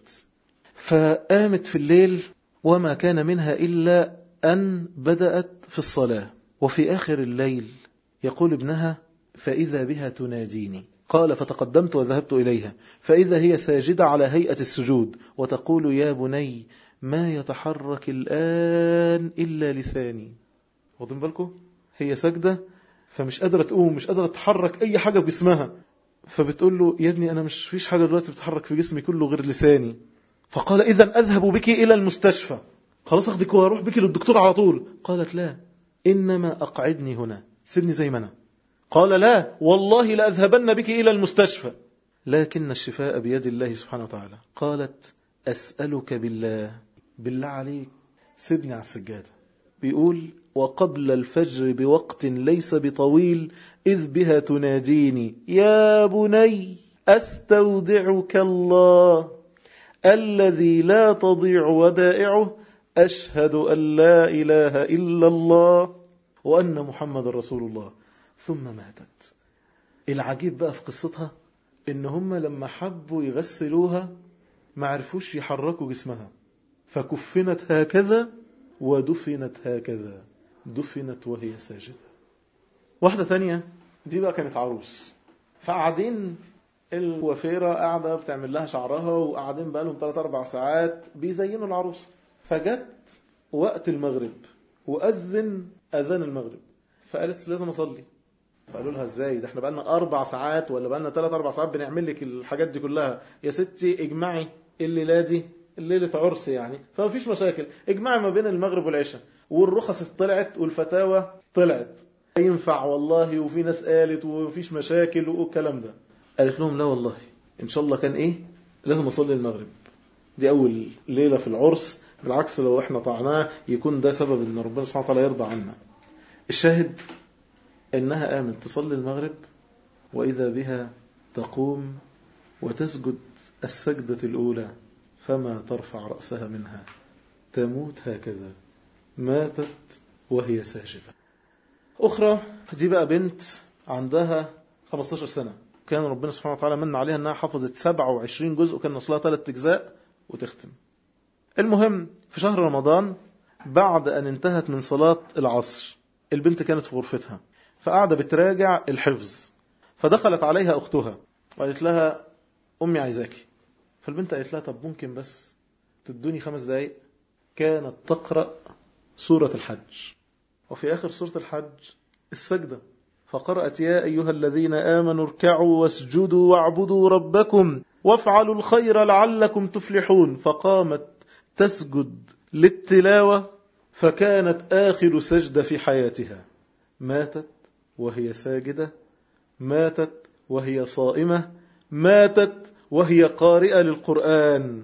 فقامت في الليل وما كان منها إلا أن بدأت في الصلاة وفي آخر الليل يقول ابنها فإذا بها تناديني قال فتقدمت وذهبت إليها فإذا هي ساجدة على هيئة السجود وتقول يا بني ما يتحرك الآن إلا لساني واخدين بالكم هي سجدة فمش قادرة تقوم مش قادرة تحرك أي حاجة بجسمها فبتقول له يا ابني أنا مش فيش حاجة دلوقتي بتحرك في جسمي كله غير لساني فقال إذا أذهب بك إلى المستشفى خلاص أخدك وأروح بك للدكتور على طول قالت لا إنما أقعدني هنا سيبني زي ما أنا قال لا والله لأذهبن بك إلى المستشفى لكن الشفاء بيد الله سبحانه وتعالى قالت أسألك بالله بالله عليك سيبني على السجادة بيقول وقبل الفجر بوقت ليس بطويل إذ بها تناديني يا بني أستودعك الله الذي لا تضيع ودائعه أشهد أن لا إله إلا الله وأن محمد رسول الله ثم ماتت العجيب بقى في قصتها إن هم لما حبوا يغسلوها ما عرفوش يحركوا جسمها فكفنت هكذا ودفنت هكذا دفنت وهي ساجدة واحدة تانية دي بقى كانت عروس فقاعدين الوفيرة قاعدة بتعمل لها شعرها وقاعدين بقى لهم 3 4 ساعات بيزينوا العروسة فجت وقت المغرب وأذن أذان المغرب فقالت لازم أصلي فقالوا لها ازاي ده احنا بقالنا أربع ساعات ولا بقالنا 3 4 ساعات بنعمل لك الحاجات دي كلها يا ستي اجمعي الليلة دي ليلة عرس يعني فما فيش مشاكل اجمعي ما بين المغرب والعشاء والرخص طلعت والفتاوى طلعت ينفع والله وفي ناس قالت ومفيش مشاكل والكلام ده قالت لهم لا والله ان شاء الله كان ايه لازم اصلي المغرب دي اول ليلة في العرس بالعكس لو احنا طعناه يكون ده سبب ان ربنا سبحانه وتعالى يرضى عنا الشاهد انها قامت تصلي المغرب واذا بها تقوم وتسجد السجدة الاولى فما ترفع رأسها منها تموت هكذا ماتت وهي ساجدة أخرى دي بقى بنت عندها 15 سنة كان ربنا سبحانه وتعالى من عليها أنها حفظت 27 جزء وكان نصلها ثلاث أجزاء وتختم المهم في شهر رمضان بعد أن انتهت من صلاة العصر البنت كانت في غرفتها فقاعدة بتراجع الحفظ فدخلت عليها أختها وقالت لها أمي عايزاكي فالبنت قالت لها طب ممكن بس تدوني خمس دقايق كانت تقرأ سورة الحج وفي آخر سورة الحج السجدة فقرأت يا أيها الذين آمنوا اركعوا واسجدوا واعبدوا ربكم وافعلوا الخير لعلكم تفلحون فقامت تسجد للتلاوة فكانت آخر سجدة في حياتها ماتت وهي ساجدة ماتت وهي صائمة ماتت وهي قارئة للقرآن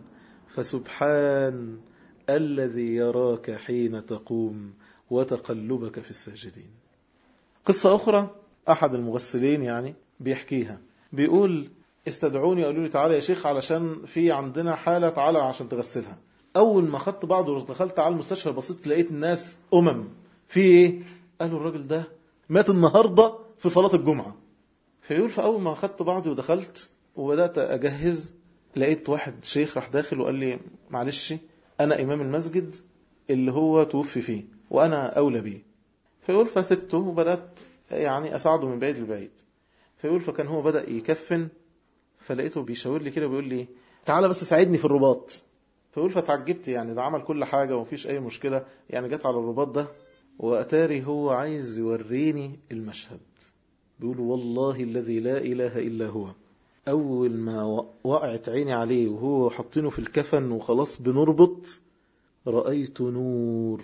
فسبحان الذي يراك حين تقوم وتقلبك في الساجدين قصة أخرى أحد المغسلين يعني بيحكيها بيقول استدعوني قالوا لي تعالى يا شيخ علشان في عندنا حالة تعالى عشان تغسلها أول ما خدت بعض ودخلت على المستشفى بصيت لقيت الناس أمم في إيه؟ قالوا الراجل ده مات النهاردة في صلاة الجمعة فيقول فأول ما خدت بعضي ودخلت وبدأت أجهز لقيت واحد شيخ راح داخل وقال لي معلش أنا إمام المسجد اللي هو توفي فيه وأنا أولى بيه فيقول فسبته وبدأت يعني أساعده من بعيد لبعيد فيقول فكان هو بدأ يكفن فلقيته بيشاور لي كده وبيقول لي تعالى بس ساعدني في الرباط فيقول فتعجبت يعني ده عمل كل حاجة ومفيش أي مشكلة يعني جت على الرباط ده وأتاري هو عايز يوريني المشهد بيقول والله الذي لا إله إلا هو أول ما وقعت عيني عليه وهو حاطينه في الكفن وخلاص بنربط رأيت نور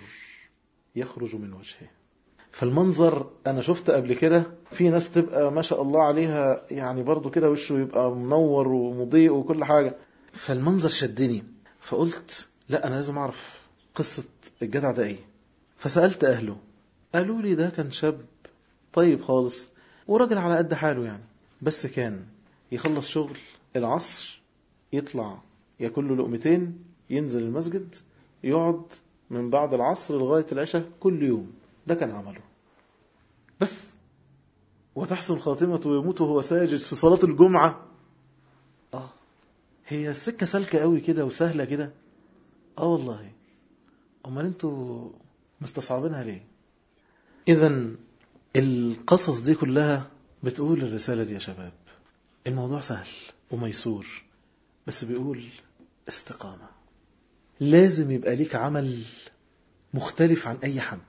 يخرج من وجهه فالمنظر أنا شفت قبل كده في ناس تبقى ما شاء الله عليها يعني برضو كده وشه يبقى منور ومضيء وكل حاجة فالمنظر شدني فقلت لا أنا لازم أعرف قصة الجدع ده إيه فسألت أهله قالوا لي ده كان شاب طيب خالص وراجل على قد حاله يعني بس كان يخلص شغل العصر يطلع ياكل له لقمتين ينزل المسجد يقعد من بعد العصر لغاية العشاء كل يوم ده كان عمله بس وتحسن خاتمته ويموت وهو ساجد في صلاة الجمعة آه هي السكة سالكة قوي كده وسهلة كده آه والله أمال أنتوا مستصعبينها ليه إذا القصص دي كلها بتقول الرسالة دي يا شباب الموضوع سهل وميسور بس بيقول استقامة لازم يبقى ليك عمل مختلف عن أي حد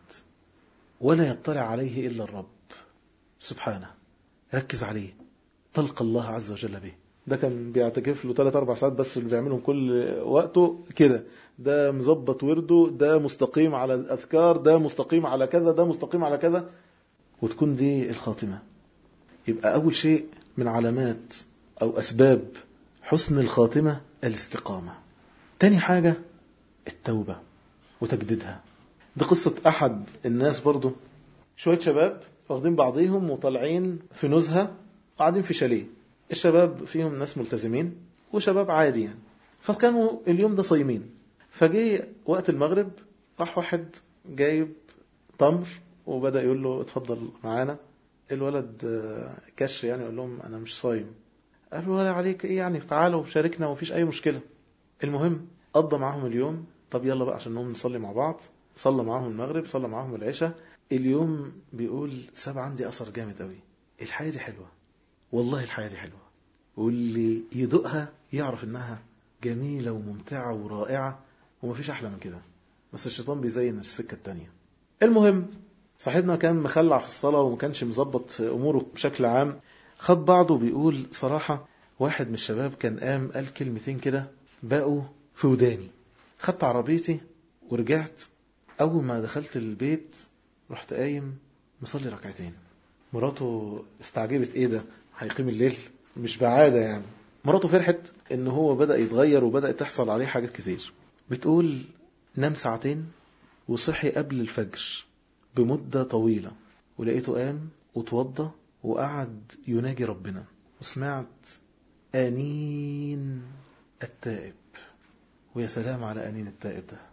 ولا يطلع عليه إلا الرب سبحانه ركز عليه تلقى الله عز وجل به ده كان بيعتكف له 3 4 ساعات بس اللي بيعملهم كل وقته كده ده مظبط ورده ده مستقيم على الأذكار ده مستقيم على كذا ده مستقيم على كذا وتكون دي الخاتمة يبقى أول شيء من علامات أو أسباب حسن الخاتمة الاستقامة تاني حاجة التوبة وتجديدها دي قصة أحد الناس برضو شوية شباب واخدين بعضيهم وطالعين في نزهة قاعدين في شاليه الشباب فيهم ناس ملتزمين وشباب عادي يعني فكانوا اليوم ده صايمين فجي وقت المغرب راح واحد جايب تمر وبدأ يقول له اتفضل معانا الولد كش يعني يقول لهم أنا مش صايم قالوا ولا عليك إيه يعني تعالوا شاركنا ومفيش أي مشكلة المهم قضى معاهم اليوم طب يلا بقى عشان نقوم نصلي مع بعض صلى معاهم المغرب صلى معاهم العشاء اليوم بيقول ساب عندي أثر جامد قوي الحياة دي حلوة والله الحياة دي حلوة واللي يدوقها يعرف إنها جميلة وممتعة ورائعة ومفيش أحلى من كده بس الشيطان بيزين السكة التانية المهم صاحبنا كان مخلع في الصلاة وما كانش مظبط في أموره بشكل عام خد بعضه بيقول صراحة واحد من الشباب كان قام قال كلمتين كده بقوا في وداني خدت عربيتي ورجعت أول ما دخلت البيت رحت قايم مصلي ركعتين مراته استعجبت ايه ده هيقيم الليل مش بعادة يعني مراته فرحت ان هو بدأ يتغير وبدأت تحصل عليه حاجات كتير بتقول نام ساعتين وصحي قبل الفجر بمدة طويلة ولقيته قام وتوضى وقعد يناجي ربنا وسمعت آنين التائب ويا سلام على آنين التائب ده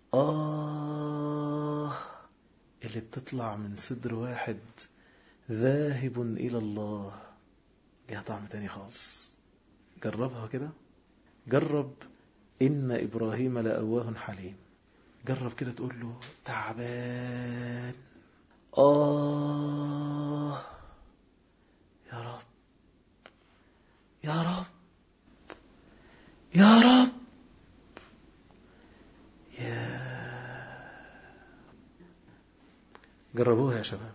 آه اللي بتطلع من صدر واحد ذاهب إلى الله ليها طعم تاني خالص جربها كده جرب إن إبراهيم لأواه حليم جرب كده تقول له تعبان آه يا رب يا رب يا رب يا جربوها يا شباب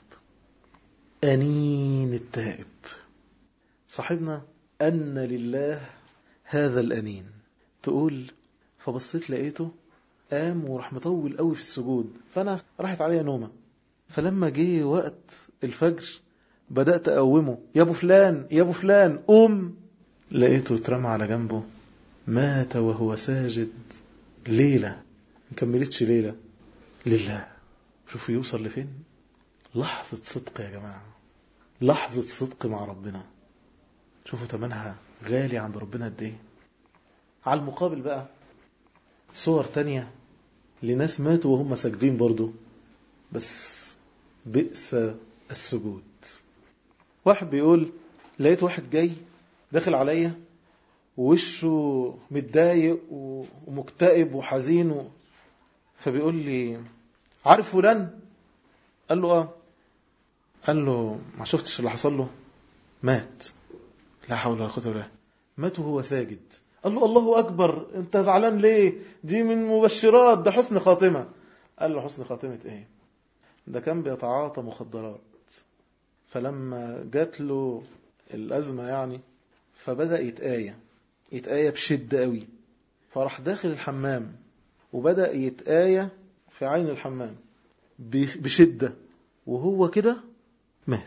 أنين التائب صاحبنا أن لله هذا الأنين تقول فبصيت لقيته قام وراح مطول قوي في السجود فأنا راحت عليا نومة فلما جه وقت الفجر بدأت أقومه يا أبو فلان يا أبو فلان قوم لقيته اترمى على جنبه مات وهو ساجد ليلة مكملتش ليلة لله شوفوا يوصل لفين لحظة صدق يا جماعة لحظة صدق مع ربنا شوفوا تمنها غالي عند ربنا قد ايه على المقابل بقى صور تانية لناس ماتوا وهم ساجدين برضو بس بئس السجود واحد بيقول لقيت واحد جاي داخل عليا ووشه متضايق ومكتئب وحزين و... فبيقول لي عارف فلان قال له اه قال له ما شفتش اللي حصل له مات لا حول ولا قوه الا بالله مات وهو ساجد قال له الله اكبر انت زعلان ليه دي من مبشرات ده حسن خاتمه قال له حسن خاتمه ايه ده كان بيتعاطى مخدرات فلما جات له الازمه يعني فبدأ يتآية يتآية بشدة قوي فراح داخل الحمام وبدأ يتآية في عين الحمام بشدة وهو كده مات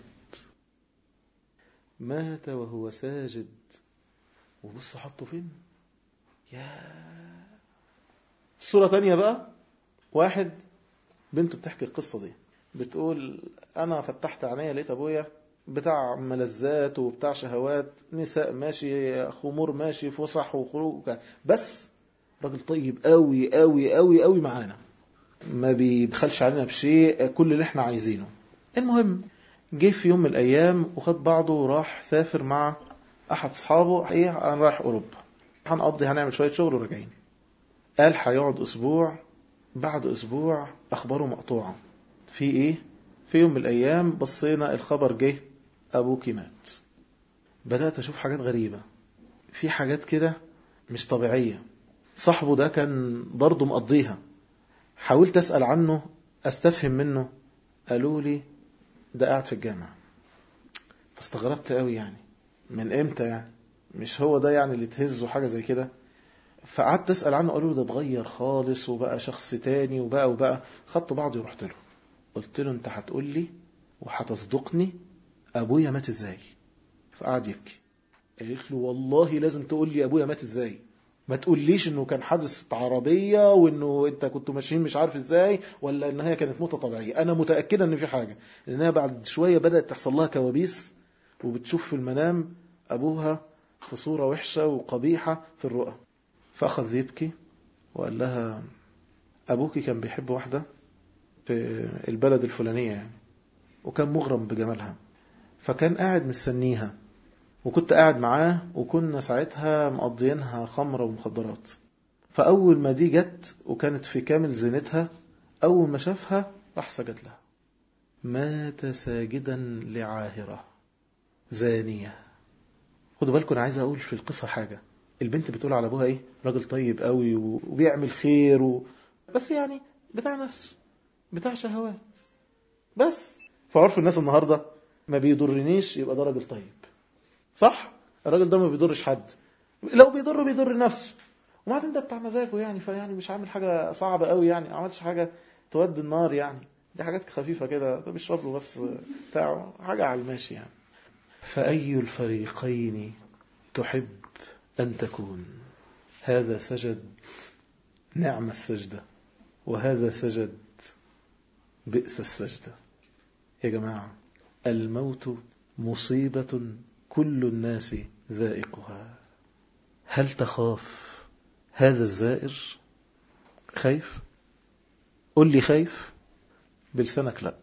مات وهو ساجد وبص حطه فين يا الصورة تانية بقى واحد بنته بتحكي القصة دي بتقول أنا فتحت عينيا لقيت أبويا بتاع ملذات وبتاع شهوات نساء ماشي خمور ماشي فسح وخروج بس راجل طيب قوي قوي قوي قوي معانا ما بيبخلش علينا بشيء كل اللي احنا عايزينه المهم جه في يوم من الايام وخد بعضه وراح سافر مع احد اصحابه ايه انا رايح اوروبا هنقضي هنعمل شويه شغل وراجعين قال هيقعد اسبوع بعد اسبوع اخباره مقطوعه في ايه في يوم من الايام بصينا الخبر جه ابوكي مات بدات اشوف حاجات غريبه في حاجات كده مش طبيعيه صاحبه ده كان برضه مقضيها حاولت اسال عنه استفهم منه قالوا لي ده قاعد في الجامعه فاستغربت قوي يعني من امتى يعني مش هو ده يعني اللي تهزه حاجه زي كده فقعدت اسال عنه قالوا له ده اتغير خالص وبقى شخص تاني وبقى وبقى خدت بعضي ورحت له قلت له انت هتقول لي وهتصدقني ابويا مات ازاي فقعد يبكي قالت له والله لازم تقول لي ابويا مات ازاي ما تقوليش انه كان حادث عربية وانه انت كنتوا ماشيين مش عارف ازاي ولا ان هي كانت موتة طبيعية انا متأكدة ان في حاجة لانها بعد شوية بدأت تحصل لها كوابيس وبتشوف في المنام ابوها في صورة وحشة وقبيحة في الرؤى فاخذ يبكي وقال لها ابوكي كان بيحب واحدة في البلد الفلانية يعني وكان مغرم بجمالها فكان قاعد مستنيها وكنت قاعد معاه وكنا ساعتها مقضيينها خمرة ومخدرات فأول ما دي جت وكانت في كامل زينتها أول ما شافها راح سجد لها مات ساجدا لعاهرة زانية خدوا بالكم أنا عايز أقول في القصة حاجة البنت بتقول على أبوها إيه راجل طيب قوي وبيعمل خير و... بس يعني بتاع نفسه بتاع شهوات بس فعرف الناس النهاردة ما بيضرنيش يبقى ده راجل طيب صح الراجل ده ما بيضرش حد لو بيضر بيضر نفسه وبعدين ده بتاع مزاجه يعني فيعني مش عامل حاجة صعبة قوي يعني ما عملش حاجة تودي النار يعني دي حاجات خفيفة كده ده بيشرب له بس بتاعه حاجة على الماشي يعني فأي الفريقين تحب أن تكون هذا سجد نعم السجدة وهذا سجد بئس السجدة يا جماعة الموت مصيبة كل الناس ذائقها هل تخاف هذا الزائر خايف قل لي خايف بلسانك لا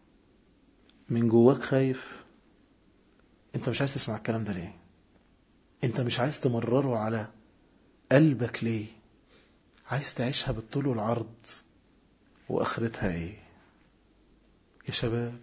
من جواك خايف انت مش عايز تسمع الكلام ده ليه انت مش عايز تمرره على قلبك ليه عايز تعيشها بالطول والعرض واخرتها ايه يا شباب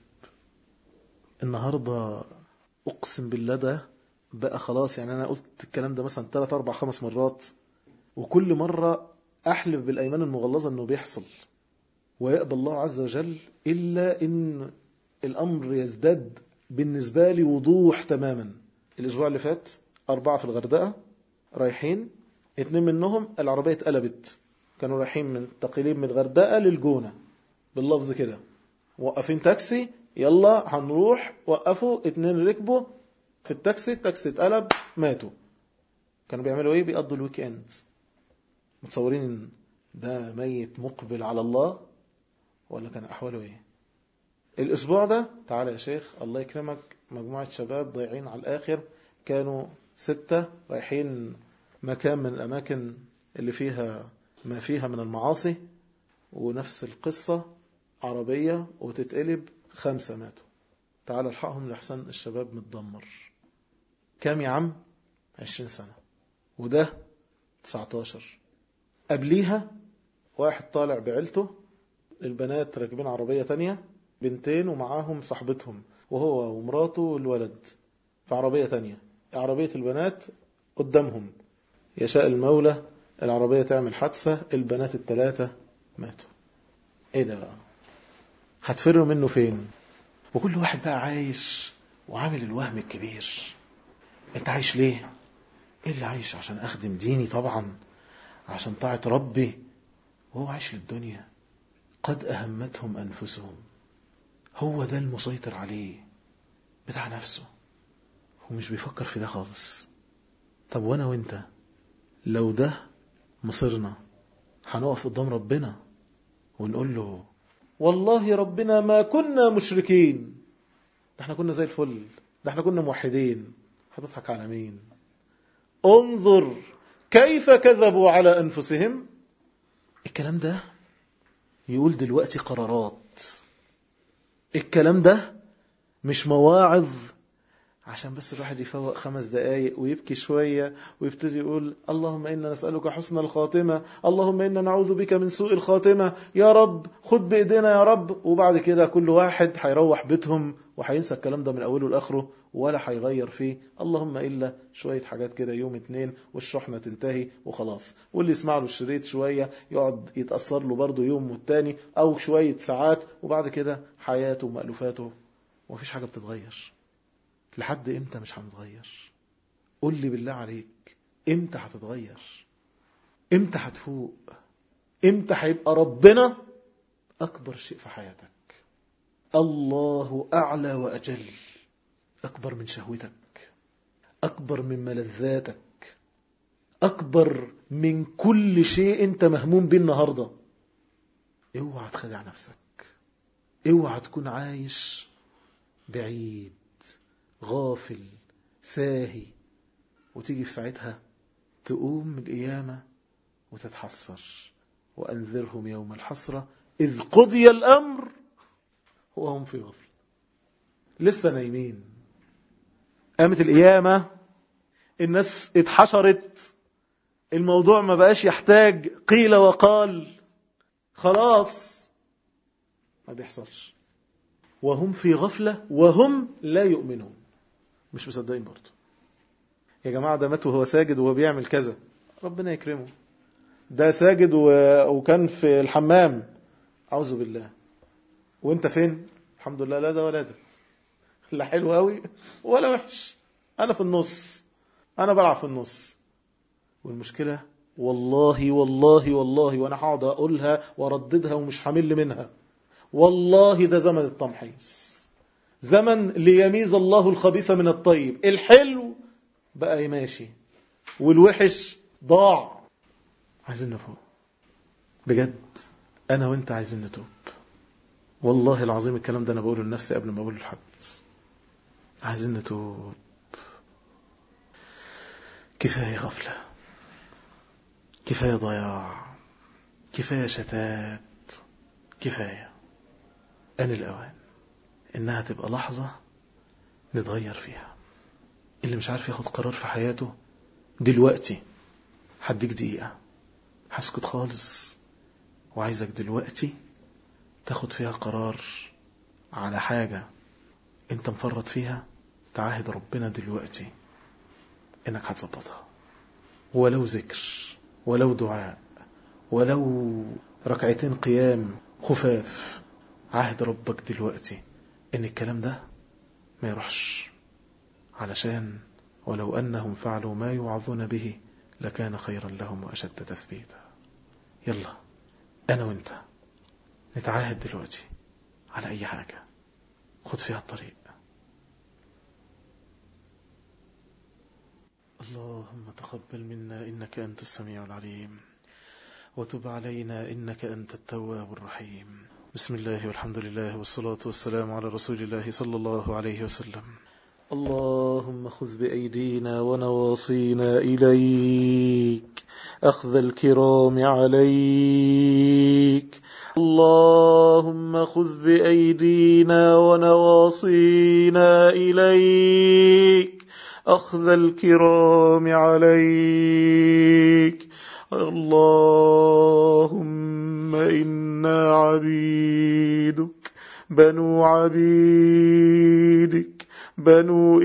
النهاردة اقسم بالله ده بقى خلاص يعني انا قلت الكلام ده مثلا 3 4 5 مرات وكل مرة احلف بالايمان المغلظة انه بيحصل ويقبل الله عز وجل الا ان الامر يزداد بالنسبة لي وضوح تماما الاسبوع اللي فات اربعة في الغردقة رايحين اتنين منهم العربية اتقلبت كانوا رايحين من تقيلين من الغردقة للجونة باللفظ كده موقفين تاكسي يلا هنروح وقفوا اتنين ركبوا في التاكسي التاكسي اتقلب ماتوا كانوا بيعملوا ايه بيقضوا الويك اند متصورين ده ميت مقبل على الله ولا كان احواله ايه الاسبوع ده تعالى يا شيخ الله يكرمك مجموعة شباب ضايعين على الاخر كانوا ستة رايحين مكان من الاماكن اللي فيها ما فيها من المعاصي ونفس القصة عربية وتتقلب خمسة ماتوا تعال الحقهم لحسن الشباب متدمر كام يا عم عشرين سنة وده 19 قبليها واحد طالع بعيلته البنات راكبين عربية تانية بنتين ومعاهم صاحبتهم وهو ومراته والولد في عربية تانية عربية البنات قدامهم يشاء المولى العربية تعمل حادثة البنات التلاتة ماتوا ايه ده بقى هتفروا منه فين وكل واحد بقى عايش وعامل الوهم الكبير انت عايش ليه اللي عايش عشان أخدم ديني طبعا عشان طاعة ربي وهو عايش للدنيا قد أهمتهم أنفسهم هو ده المسيطر عليه بتاع نفسه هو مش بيفكر في ده خالص طب وانا وانت لو ده مصيرنا هنقف قدام ربنا ونقول له والله ربنا ما كنا مشركين ده احنا كنا زي الفل ده احنا كنا موحدين هتضحك على مين انظر كيف كذبوا على أنفسهم الكلام ده يقول دلوقتي قرارات الكلام ده مش مواعظ عشان بس الواحد يفوق خمس دقايق ويبكي شوية ويبتدي يقول اللهم إنا نسألك حسن الخاتمة اللهم إنا نعوذ بك من سوء الخاتمة يا رب خد بإيدينا يا رب وبعد كده كل واحد هيروح بيتهم وهينسى الكلام ده من أوله لآخره ولا هيغير فيه اللهم إلا شوية حاجات كده يوم اتنين والشحنة تنتهي وخلاص واللي يسمع له الشريط شوية يقعد يتأثر له برضه يوم والتاني أو شوية ساعات وبعد كده حياته ومألوفاته ومفيش حاجة بتتغير لحد امتى مش هنتغير قول لي بالله عليك امتى هتتغير امتى هتفوق امتى هيبقى ربنا اكبر شيء في حياتك الله اعلى واجل اكبر من شهوتك اكبر من ملذاتك اكبر من كل شيء انت مهموم بيه النهارده اوعى تخدع نفسك اوعى تكون عايش بعيد غافل ساهي وتيجي في ساعتها تقوم من القيامة وتتحسر وأنذرهم يوم الحسرة إذ قضي الأمر وهم في غفل لسه نايمين قامت القيامة الناس اتحشرت الموضوع ما بقاش يحتاج قيل وقال خلاص ما بيحصلش وهم في غفلة وهم لا يؤمنون مش مصدقين برضه يا جماعة ده مات وهو ساجد وهو بيعمل كذا ربنا يكرمه ده ساجد و... وكان في الحمام أعوذ بالله وانت فين الحمد لله لا ده ولا ده لا حلو قوي ولا وحش انا في النص انا بلعب في النص والمشكلة والله والله والله وانا هقعد اقولها وارددها ومش همل منها والله ده زمن التمحيص زمن ليميز الله الخبيث من الطيب الحلو بقى ماشي والوحش ضاع عايزين نفوق بجد انا وانت عايزين نتوب والله العظيم الكلام ده انا بقوله لنفسي قبل ما اقوله لحد عايزين نتوب كفاية غفلة كفاية ضياع كفاية شتات كفاية أن الأوان إنها تبقى لحظة نتغير فيها اللي مش عارف ياخد قرار في حياته دلوقتي هديك دقيقة هسكت خالص وعايزك دلوقتي تاخد فيها قرار على حاجة انت مفرط فيها تعاهد ربنا دلوقتي انك هتظبطها ولو ذكر ولو دعاء ولو ركعتين قيام خفاف عهد ربك دلوقتي ان الكلام ده ما يروحش علشان ولو انهم فعلوا ما يوعظون به لكان خيرا لهم واشد تثبيتا يلا انا وانت نتعاهد دلوقتي على اي حاجة خد فيها الطريق اللهم تقبل منا إنك أنت السميع العليم وتب علينا إنك أنت التواب الرحيم بسم الله والحمد لله والصلاة والسلام على رسول الله صلى الله عليه وسلم اللهم خذ بأيدينا ونواصينا إليك أخذ الكرام عليك اللهم خذ بأيدينا ونواصينا إليك أخذ الكرام عليك اللهم إنا عبيدك بنو عبيدك بنو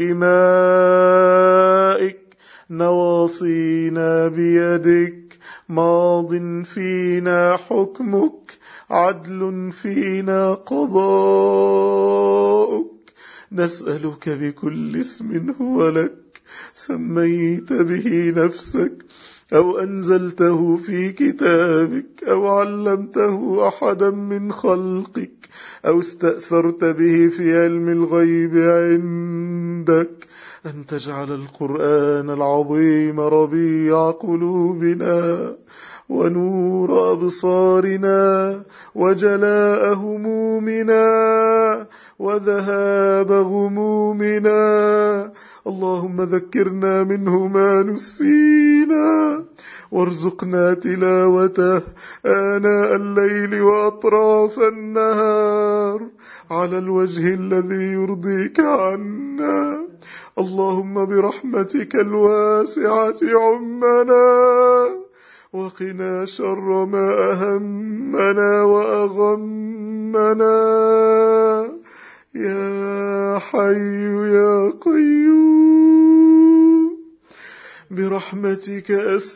إمائك نواصينا بيدك ماض فينا حكمك عدل فينا قضاؤك نسألك بكل اسم هو لك سميت به نفسك أو أنزلته في كتابك أو علمته أحدا من خلقك أو استأثرت به في علم الغيب عندك أن تجعل القرآن العظيم ربيع قلوبنا ونور أبصارنا وجلاء همومنا وذهاب غمومنا اللهم ذكرنا منه ما نسينا وارزقنا تلاوته آناء الليل وأطراف النهار على الوجه الذي يرضيك عنا اللهم برحمتك الواسعة عمنا وقنا شر ما أهمنا وأغمنا يا حي يا قيوم برحمتك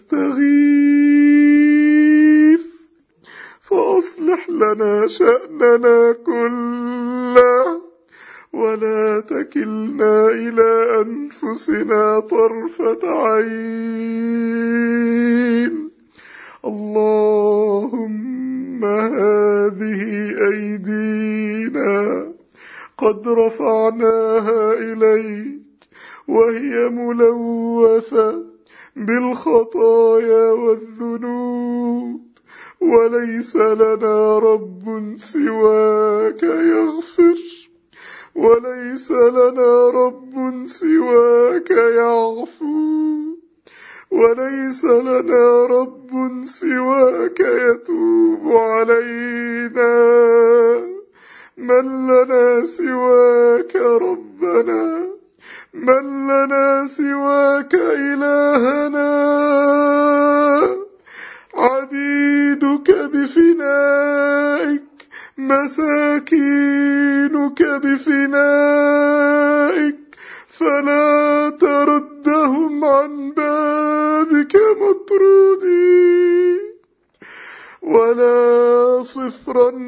أستغيث فأصلح لنا شأننا كله ولا تكلنا إلى أنفسنا طرفة عين اللهم هذه أيدينا قد رفعناها إليك وهي ملوثة بالخطايا والذنوب وليس لنا رب سواك يغفر وليس لنا رب سواك يعفو وليس لنا رب سواك يتوب علينا من لنا سواك ربنا من لنا سواك إلهنا عبيدك بفنائك مساكينك بفنائك فلا تردهم عن بابك مطرودين ولا صفرا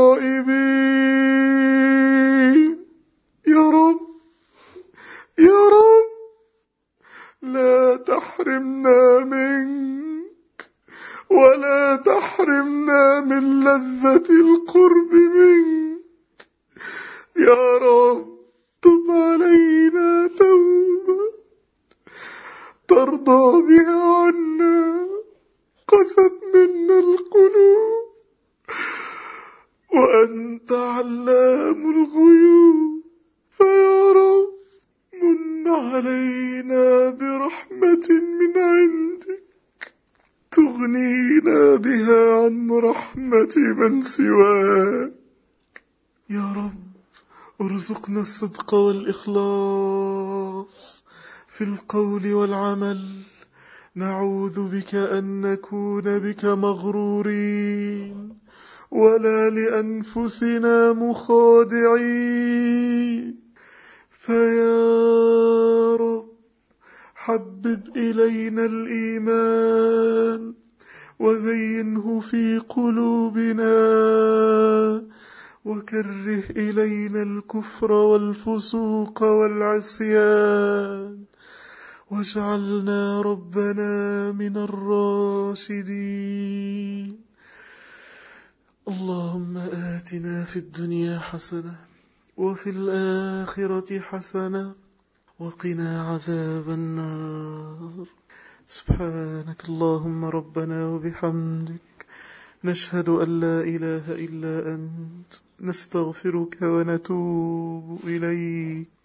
خائبين يا رب يا رب لا تحرمنا منك ولا تحرمنا من لذة القرب منك يا رب تب علينا توبة ترضى بها عنا قست منا القلوب وأنت علام الغيوب فيا رب من علينا برحمة من عندك تغنينا بها عن رحمة من سواك يا رب ارزقنا الصدق والإخلاص في القول والعمل نعوذ بك أن نكون بك مغرورين ولا لأنفسنا مخادعين فيا رب حبب إلينا الإيمان وزينه في قلوبنا وكره إلينا الكفر والفسوق والعصيان واجعلنا ربنا من الراشدين اللهم آتنا في الدنيا حسنة وفي الآخرة حسنة وقنا عذاب النار سبحانك اللهم ربنا وبحمدك نشهد أن لا إله إلا أنت نستغفرك ونتوب إليك